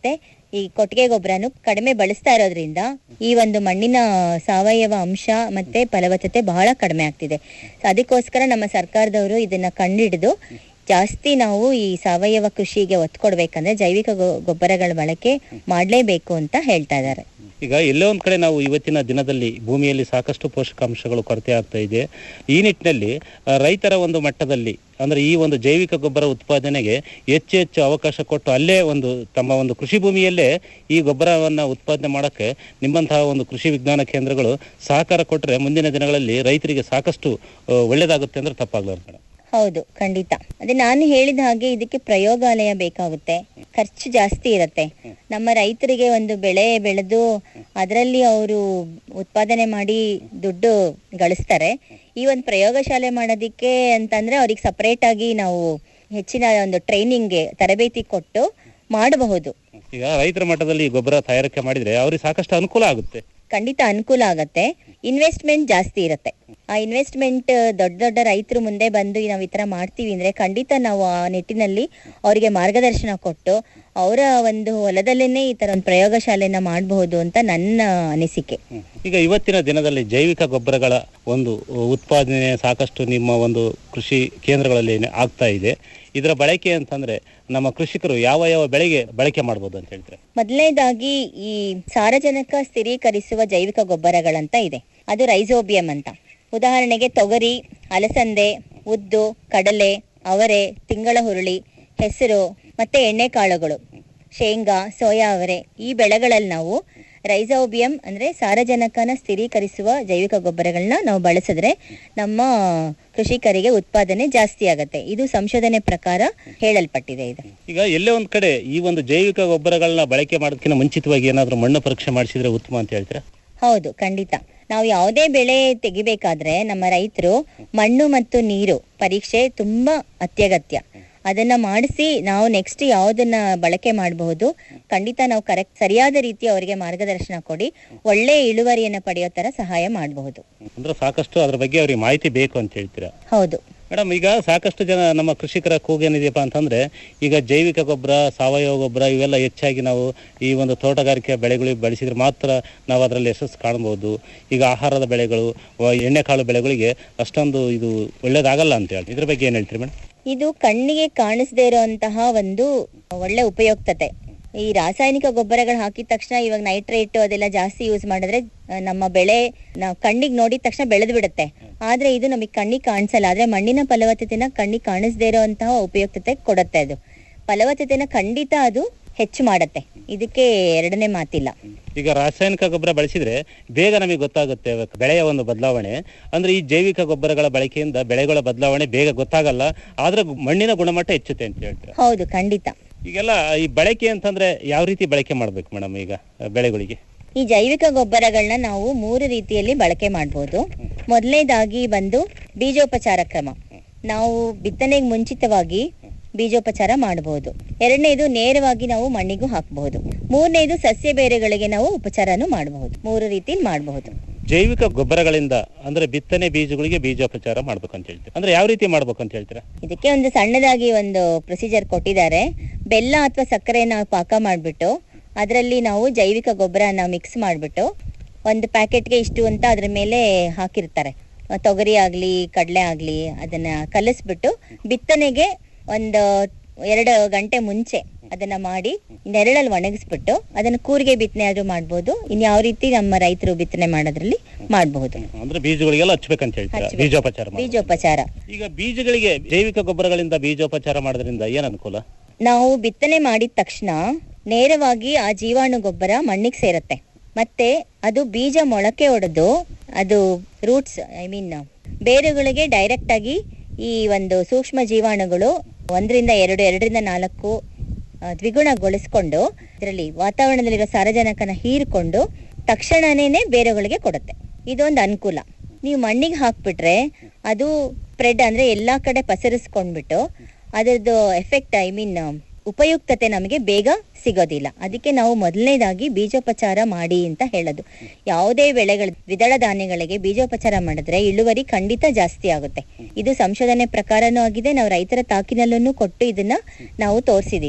ಈ ಕೊಟ್ಟಿಗೆ ಗೊಬ್ಬರನು ಕಡಿಮೆ ಬಳಸ್ತಾ ಇರೋದ್ರಿಂದ ಈ ಒಂದು ಮಣ್ಣಿನ ಸಾವಯವ ಅಂಶ ಮತ್ತೆ ಫಲವತ್ತತೆ ಬಹಳ ಕಡಿಮೆ ಆಗ್ತಿದೆ ಅದಕ್ಕೋಸ್ಕರ ನಮ್ಮ ಸರ್ಕಾರದವರು ಇದನ್ನ ಕಂಡಿಡಿದು ಜಾಸ್ತಿ ನಾವು ಈ ಸಾವಯವ ಕೃಷಿಗೆ ಒತ್ತು ಕೊಡ್ಬೇಕಂದ್ರೆ ಜೈವಿಕ ಗೊ- ಗೊಬ್ಬರಗಳ ಬಳಕೆ ಮಾಡಲೇಬೇಕು ಅಂತ ಹೇಳ್ತಾ ಇದ್ದಾರೆ ಈಗ ಎಲ್ಲೋ ಒಂದ್ ಕಡೆ ನಾವು ಇವತ್ತಿನ ದಿನದಲ್ಲಿ ಭೂಮಿಯಲ್ಲಿ ಸಾಕಷ್ಟು ಪೋಷಕಾಂಶಗಳು ಕೊರತೆ ಆಗ್ತಾ ಇದೆ ಈ ನಿಟ್ಟಿನಲ್ಲಿ ಆ, ರೈತರ ಒಂದು ಮಟ್ಟದಲ್ಲಿ ಅಂದ್ರೆ ಈ ಒಂದು ಜೈವಿಕ ಗೊಬ್ಬರ ಉತ್ಪಾದನೆಗೆ ಹೆಚ್ಚು ಹೆಚ್ಚು ಅವಕಾಶ ಕೊಟ್ಟು ಅಲ್ಲೇ ಒಂದು ತಮ್ಮ ಒಂದು ಕೃಷಿ ಭೂಮಿಯಲ್ಲೇ ಈ ಗೊಬ್ಬರವನ್ನ ಉತ್ಪಾದನೆ ಮಾಡಕ್ಕೆ ನಿಮ್ಮಂತಹ ಒಂದು ಕೃಷಿ ವಿಜ್ಞಾನ ಕೇಂದ್ರಗಳು ಸಹಕಾರ ಕೊಟ್ಟರೆ ಮುಂದಿನ ದಿನಗಳಲ್ಲಿ ರೈತರಿಗೆ ಸಾಕಷ್ಟು ಆ, ಒಳ್ಳೇದಾಗುತ್ತೆ ಅಂದ್ರೆ ತಪ್ಪಾಗ್ಲಾರ್ದು ಮೇಡಮ್ ಹೌದು ಖಂಡಿತ ಅದೇ ನಾನು ಹೇಳಿದ ಹಾಗೆ ಇದಕ್ಕೆ ಪ್ರಯೋಗಾಲಯ ಬೇಕಾಗುತ್ತೆ ಖರ್ಚು ಜಾಸ್ತಿ ಇರತ್ತೆ ನಮ್ಮ ರೈತರಿಗೆ ಒಂದು ಬೆಳೆ ಬೆಳೆದು ಅದರಲ್ಲಿ ಅವರು ಉತ್ಪಾದನೆ ಮಾಡಿ ದುಡ್ಡು ಗಳಿಸ್ತಾರೆ ಈ ಒಂದು ಪ್ರಯೋಗಶಾಲೆ ಮಾಡೋದಿಕ್ಕೆ ಅಂತಂದ್ರೆ ಅವ್ರಿಗೆ ಸಪರೇಟ್ ಆಗಿ ನಾವು ಹೆಚ್ಚಿನ ಒಂದು ಟ್ರೈನಿಂಗ್ಗೆ ತರಬೇತಿ ಕೊಟ್ಟು ಮಾಡಬಹುದು ಈಗ ರೈತರ ಮಟ್ಟದಲ್ಲಿ ಈ ಗೊಬ್ಬರ ತಯಾರಿಕೆ ಮಾಡಿದ್ರೆ ಅವ್ರಿಗೆ ಸಾಕಷ್ಟು ಅನುಕೂಲ ಆಗುತ್ತೆ ಖಂಡಿತ ಅನುಕೂಲ ಆಗತ್ತೆ ಇನ್ವೆಸ್ಟ್ಮೆಂಟ್ ಜಾಸ್ತಿ ಇರತ್ತೆ ಆ ಇನ್ವೆಸ್ಟ್ಮೆಂಟ್ ದೊಡ್ಡ ದೊಡ್ಡ ರೈತರು ಮುಂದೆ ಬಂದು ನಾವು ಈ ತರ ಮಾಡ್ತೀವಿ ಅಂದ್ರೆ ಖಂಡಿತ ನಾವು ಆ ನಿಟ್ಟಿನಲ್ಲಿ ಅವರಿಗೆ ಮಾರ್ಗದರ್ಶನ ಕೊಟ್ಟು ಅವರ ಒಂದು ಹೊಲದಲ್ಲೇನೆ ಈ ತರ ಒಂದು ಪ್ರಯೋಗಶಾಲೆನ ಮಾಡಬಹುದು ಅಂತ ನನ್ನ ಅನಿಸಿಕೆ ಈಗ ಇವತ್ತಿನ ದಿನದಲ್ಲಿ ಜೈವಿಕ ಗೊಬ್ಬರಗಳ ಒಂದು ಉತ್ಪಾದನೆ ಸಾಕಷ್ಟು ನಿಮ್ಮ ಒಂದು ಕೃಷಿ ಕೇಂದ್ರಗಳಲ್ಲಿ ಆಗ್ತಾ ಇದೆ ಇದರ ಬಳಕೆ ಅಂತಂದ್ರೆ ನಮ್ಮ ಕೃಷಿಕರು ಯಾವ ಯಾವ ಬೆಳೆಗೆ ಬಳಕೆ ಮಾಡ್ಬೋದು ಅಂತ ಹೇಳ್ತಾರೆ ಮೊದಲನೇದಾಗಿ ಈ ಸಾರಜನಕ ಸ್ಥಿರೀಕರಿಸುವ ಜೈವಿಕ ಗೊಬ್ಬರಗಳಂತ ಇದೆ ಅದು ರೈಸೋಬಿಯಂ ಅಂತ ಉದಾಹರಣೆಗೆ ತೊಗರಿ ಅಲಸಂದೆ ಉದ್ದು ಕಡಲೆ ಅವರೆ ತಿಂಗಳ ಹುರುಳಿ ಹೆಸರು ಮತ್ತೆ ಎಣ್ಣೆಕಾಳುಗಳು ಶೇಂಗಾ ಸೋಯಾ ಅವರೆ ಈ ಬೆಳೆಗಳಲ್ಲಿ ನಾವು ರೈಸೋಬಿಯಂ ಅಂದ್ರೆ ಸಾರಜನಕನ ಸ್ಥಿರೀಕರಿಸುವ ಜೈವಿಕ ಗೊಬ್ಬರಗಳನ್ನ ನಾವು ಬಳಸಿದ್ರೆ ನಮ್ಮ ಕೃಷಿಕರಿಗೆ ಉತ್ಪಾದನೆ ಜಾಸ್ತಿ ಆಗತ್ತೆ ಇದು ಸಂಶೋಧನೆ ಪ್ರಕಾರ ಹೇಳಲ್ಪಟ್ಟಿದೆ ಇದು ಈಗ ಎಲ್ಲೇ ಒಂದ್ ಕಡೆ ಈ ಒಂದು ಜೈವಿಕ ಗೊಬ್ಬರಗಳನ್ನ ಬಳಕೆ ಮಾಡೋದಕ್ಕಿಂತ ಮುಂಚಿತವಾಗಿ ಏನಾದ್ರೂ ಮಣ್ಣು ಪರೀಕ್ಷೆ ಮಾಡಿಸಿದ್ರೆ ಉತ್ತಮ ಅಂತ ಹೇಳ್ತೀರಾ ಹೌದು ಖಂಡಿತ ನಾವು ಯಾವುದೇ ಬೆಳೆ ತೆಗಿಬೇಕಾದ್ರೆ ನಮ್ಮ ರೈತರು ಮಣ್ಣು ಮತ್ತು ನೀರು ಪರೀಕ್ಷೆ ತುಂಬಾ ಅತ್ಯಗತ್ಯ ಅದನ್ನ ಮಾಡಿಸಿ ನಾವು ನೆಕ್ಸ್ಟ್ ಯಾವುದನ್ನ ಬಳಕೆ ಮಾಡಬಹುದು ಖಂಡಿತ ನಾವು ಕರೆಕ್ಟ್ ಸರಿಯಾದ ರೀತಿ ಅವರಿಗೆ ಮಾರ್ಗದರ್ಶನ ಕೊಡಿ ಒಳ್ಳೆ ಇಳುವರಿಯನ್ನ ಪಡೆಯೋ ತರ ಸಹಾಯ ಮಾಡಬಹುದು ಅಂದ್ರೆ ಸಾಕಷ್ಟು ಅದ್ರ ಬಗ್ಗೆ ಅವ್ರಿಗೆ ಮಾಹಿತಿ ಬೇಕು ಅಂತ ಹೇಳ್ತೀರಾ ಹೌದು ಮೇಡಮ್ ಈಗ ಸಾಕಷ್ಟು ಜನ ನಮ್ಮ ಕೃಷಿಕರ ಕೂಗೇನಿದೆಯಪ್ಪ ಅಂತಂದ್ರೆ ಈಗ ಜೈವಿಕ ಗೊಬ್ಬರ ಸಾವಯವ ಗೊಬ್ಬರ ಇವೆಲ್ಲ ಹೆಚ್ಚಾಗಿ ನಾವು ಈ ಒಂದು ತೋಟಗಾರಿಕೆ ಬೆಳೆಗಳಿಗೆ ಬಳಸಿದ್ರೆ ಮಾತ್ರ ನಾವು ಅದರಲ್ಲಿ ಯಶಸ್ಸು ಕಾಣಬಹುದು ಈಗ ಆಹಾರದ ಬೆಳೆಗಳು ವ- ಎಣ್ಣೆಕಾಳು ಬೆಳೆಗಳಿಗೆ ಅಷ್ಟೊಂದು ಇದು ಒಳ್ಳೇದಾಗಲ್ಲ ಅಂತ ಹೇಳಿ ಇದ್ರ ಬಗ್ಗೆ ಏನ್ ಹೇಳ್ತೀರಿ ಮೇಡಮ್ ಇದು ಕಣ್ಣಿಗೆ ಕಾಣಿಸದೇ ಇರುವಂತಹ ಒಂದು ಒಳ್ಳೆ ಉಪಯುಕ್ತತೆ ಈ ರಾಸಾಯನಿಕ ಗೊಬ್ಬರಗಳು ಹಾಕಿದ ತಕ್ಷಣ ಇವಾಗ ನೈಟ್ರೇಟ್ ಅದೆಲ್ಲ ಜಾಸ್ತಿ ಯೂಸ್ ಮಾಡಿದ್ರೆ ಆ, ನಮ್ಮ ಬೆಳೆ ನಾವು ಕಣ್ಣಿಗೆ ನೋಡಿದ ತಕ್ಷಣ ಬೆಳೆದು ಬಿಡುತ್ತೆ ಆದ್ರೆ ಇದು ನಮಗೆ ಕಣ್ಣಿಗೆ ಕಾಣಿಸಲ್ಲ ಆದ್ರೆ ಮಣ್ಣಿನ ಫಲವತ್ತತೆನ ಕಣ್ಣಿಗೆ ಕಾಣಿಸದೇ ಇರುವಂತಹ ಉಪಯುಕ್ತತೆ ಕೊಡುತ್ತೆ ಅದು ಫಲವತ್ತತೆನ ಖಂಡಿತ ಅದು ಹೆಚ್ಚು ಮಾಡತ್ತೆ ಇದಕ್ಕೆ ಎರಡನೇ ಮಾತಿಲ್ಲ ಈಗ ರಾಸಾಯನಿಕ ಗೊಬ್ಬರ ಬಳಸಿದ್ರೆ ಬೇಗ ನಮಗೆ ಗೊತ್ತಾಗುತ್ತೆ ಬೆಳೆಯ ಒಂದು ಬದಲಾವಣೆ ಅಂದ್ರೆ ಈ ಜೈವಿಕ ಗೊಬ್ಬರಗಳ ಬಳಕೆಯಿಂದ ಬೆಳೆಗಳ ಬದಲಾವಣೆ ಬೇಗ ಗೊತ್ತಾಗಲ್ಲ ಆದ್ರೆ ಮಣ್ಣಿನ ಗುಣಮಟ್ಟ ಹೆಚ್ಚುತ್ತೆ ಅಂತ ಹೇಳ್ತೀರಾ ಹೌದು ಖಂಡಿತ ಈಗೆಲ್ಲ ಈ ಬಳಕೆ ಅಂತಂದ್ರೆ ಯಾವ ರೀತಿ ಬಳಕೆ ಮಾಡ್ಬೇಕು ಮೇಡಮ್ ಈಗ ಆ, ಬೆಳೆಗಳಿಗೆ ಈ ಜೈವಿಕ ಗೊಬ್ಬರಗಳನ್ನ ನಾವು ಮೂರು ರೀತಿಯಲ್ಲಿ ಬಳಕೆ ಮಾಡಬಹುದು ಮೊದಲನೇದಾಗಿ ಬಂದು ಬೀಜೋಪಚಾರ ಕ್ರಮ ನಾವು ಬಿತ್ತನೆಗೆ ಮುಂಚಿತವಾಗಿ ಬೀಜೋಪಚಾರ ಮಾಡಬಹುದು ಎರಡನೇದು ನೇರವಾಗಿ ನಾವು ಮಣ್ಣಿಗೂ ಹಾಕಬಹುದು ಮೂರನೇದು ಸಸ್ಯ ಬೇರೆಗಳಿಗೆ ನಾವು ಉಪಚಾರನೂ ಮಾಡಬಹುದು ಮೂರು ರೀತಿಯಲ್ಲಿ ಮಾಡಬಹುದು ಜೈವಿಕ ಗೊಬ್ಬರಗಳಿಂದ ಅಂದ್ರೆ ಬಿತ್ತನೆ ಬೀಜಗಳಿಗೆ ಬೀಜೋಪಚಾರ ಮಾಡ್ಬೇಕು ಅಂತ ಹೇಳ್ತೀರಾ ಅಂದ್ರೆ ಯಾವ ರೀತಿ ಮಾಡ್ಬೇಕು ಅಂತ ಹೇಳ್ತೀರಾ ಇದಕ್ಕೆ ಒಂದು ಸಣ್ಣದಾಗಿ ಒಂದು ಪ್ರೊಸೀಜರ್ ಕೊಟ್ಟಿದ್ದಾರೆ ಬೆಲ್ಲ ಅಥವಾ ಸಕ್ಕರೆನ ಪಾಕ ಮಾಡಿಬಿಟ್ಟು ಅದರಲ್ಲಿ ನಾವು ಜೈವಿಕ ಗೊಬ್ಬರನ ಮಿಕ್ಸ್ ಮಾಡಿಬಿಟ್ಟು ಒಂದು ಪ್ಯಾಕೆಟ್ಗೆ ಇಷ್ಟು ಅಂತ ಅದ್ರ ಮೇಲೆ ಹಾಕಿರ್ತಾರೆ ಅಹ್ ತೊಗರಿ ಆಗ್ಲಿ ಕಡಲೆ ಆಗ್ಲಿ ಅದನ್ನ ಕಲಿಸ್ಬಿಟ್ಟು ಬಿತ್ತನೆಗೆ ಒಂದು ಎರಡು ಗಂಟೆ ಮುಂಚೆ ಅದನ್ನ ಮಾಡಿ ನೆರಳಲ್ಲಿ ಒಣಗಿಸ್ಬಿಟ್ಟು ಅದನ್ನ ಕೂರಿಗೆ ಬಿತ್ತನೆ ಆದ್ರೂ ಮಾಡ್ಬೋದು ಇನ್ ಯಾವ ರೀತಿ ನಮ್ಮ ರೈತರು ಬಿತ್ತನೆ ಮಾಡೋದ್ರಲ್ಲಿ ಮಾಡಬಹುದು ಅಂದ್ರೆ ಬೀಜಗಳಿಗೆಲ್ಲ ಹಚ್ಬೇಕಂತ ಹೇಳ್ತೀರಾ ಹಚ್ಬೇಕು. ಬೀಜೋಪಚಾರ ಮಾಡಿ ಬೀಜೋಪಚಾರ ಈಗ ಬೀಜಗಳಿಗೆ ಜೈವಿಕ ಗೊಬ್ಬರಗಳಿಂದ ಬೀಜೋಪಚಾರ ಮಾಡೋದ್ರಿಂದ ಏನ್ ಅನುಕೂಲ ನಾವು ಬಿತ್ತನೆ ಮಾಡಿದ ತಕ್ಷಣ ನೇರವಾಗಿ ಆ ಜೀವಾಣು ಗೊಬ್ಬರ ಮಣ್ಣಿಗೆ ಸೇರತ್ತೆ ಮತ್ತೆ ಅದು ಬೀಜ ಮೊಳಕೆ ಒಡೆದು ಅದು ರೂಟ್ಸ್ ಐ ಮೀನ್ ಬೇರುಗಳಿಗೆ ಡೈರೆಕ್ಟ್ ಆಗಿ ಈ ಒಂದು ಸೂಕ್ಷ್ಮ ಜೀವಾಣುಗಳು ಒಂದರಿಂದ ಎರಡು ಎರಡರಿಂದ ನಾಲ್ಕು ಆ, ದ್ವಿಗುಣಗೊಳಿಸ್ಕೊಂಡು ಇದರಲ್ಲಿ ವಾತಾವರಣದಲ್ಲಿರೋ ಸಾರಜನಕನ ಹೀರಿಕೊಂಡು ತಕ್ಷಣನೇ ಬೇರುಗಳಿಗೆ ಕೊಡುತ್ತೆ ಇದೊಂದು ಅನುಕೂಲ ನೀವು ಮಣ್ಣಿಗೆ ಹಾಕ್ಬಿಟ್ರೆ ಅದು ಸ್ಪ್ರೆಡ್ ಅಂದ್ರೆ ಎಲ್ಲಾ ಕಡೆ ಪಸರಿಸ್ಕೊಂಡ್ಬಿಟ್ಟು ಅದರದ್ದು ಎಫೆಕ್ಟ್ ಐ ಮೀನ್ ಉಪಯುಕ್ತತೆ ನಮಗೆ ಬೇಗ ಸಿಗೋದಿಲ್ಲ ಅದಕ್ಕೆ ನಾವು ಮೊದಲನೇದಾಗಿ ಬೀಜೋಪಚಾರ ಮಾಡಿ ಅಂತ ಹೇಳೋದು ಯಾವುದೇ ಬೆಳೆಗಳ ದ್ವಿದಳ ಧಾನ್ಯಗಳಿಗೆ ಬೀಜೋಪಚಾರ ಮಾಡಿದ್ರೆ ಇಳುವರಿ ಖಂಡಿತ ಜಾಸ್ತಿ ಆಗುತ್ತೆ ಇದು ಸಂಶೋಧನೆ ಪ್ರಕಾರನೂ ಆಗಿದೆ ನಾವು ರೈತರ ತಾಕಿನಲ್ಲೂ ಕೊಟ್ಟು ಇದನ್ನ ನಾವು ತೋರಿಸಿದೀವಿ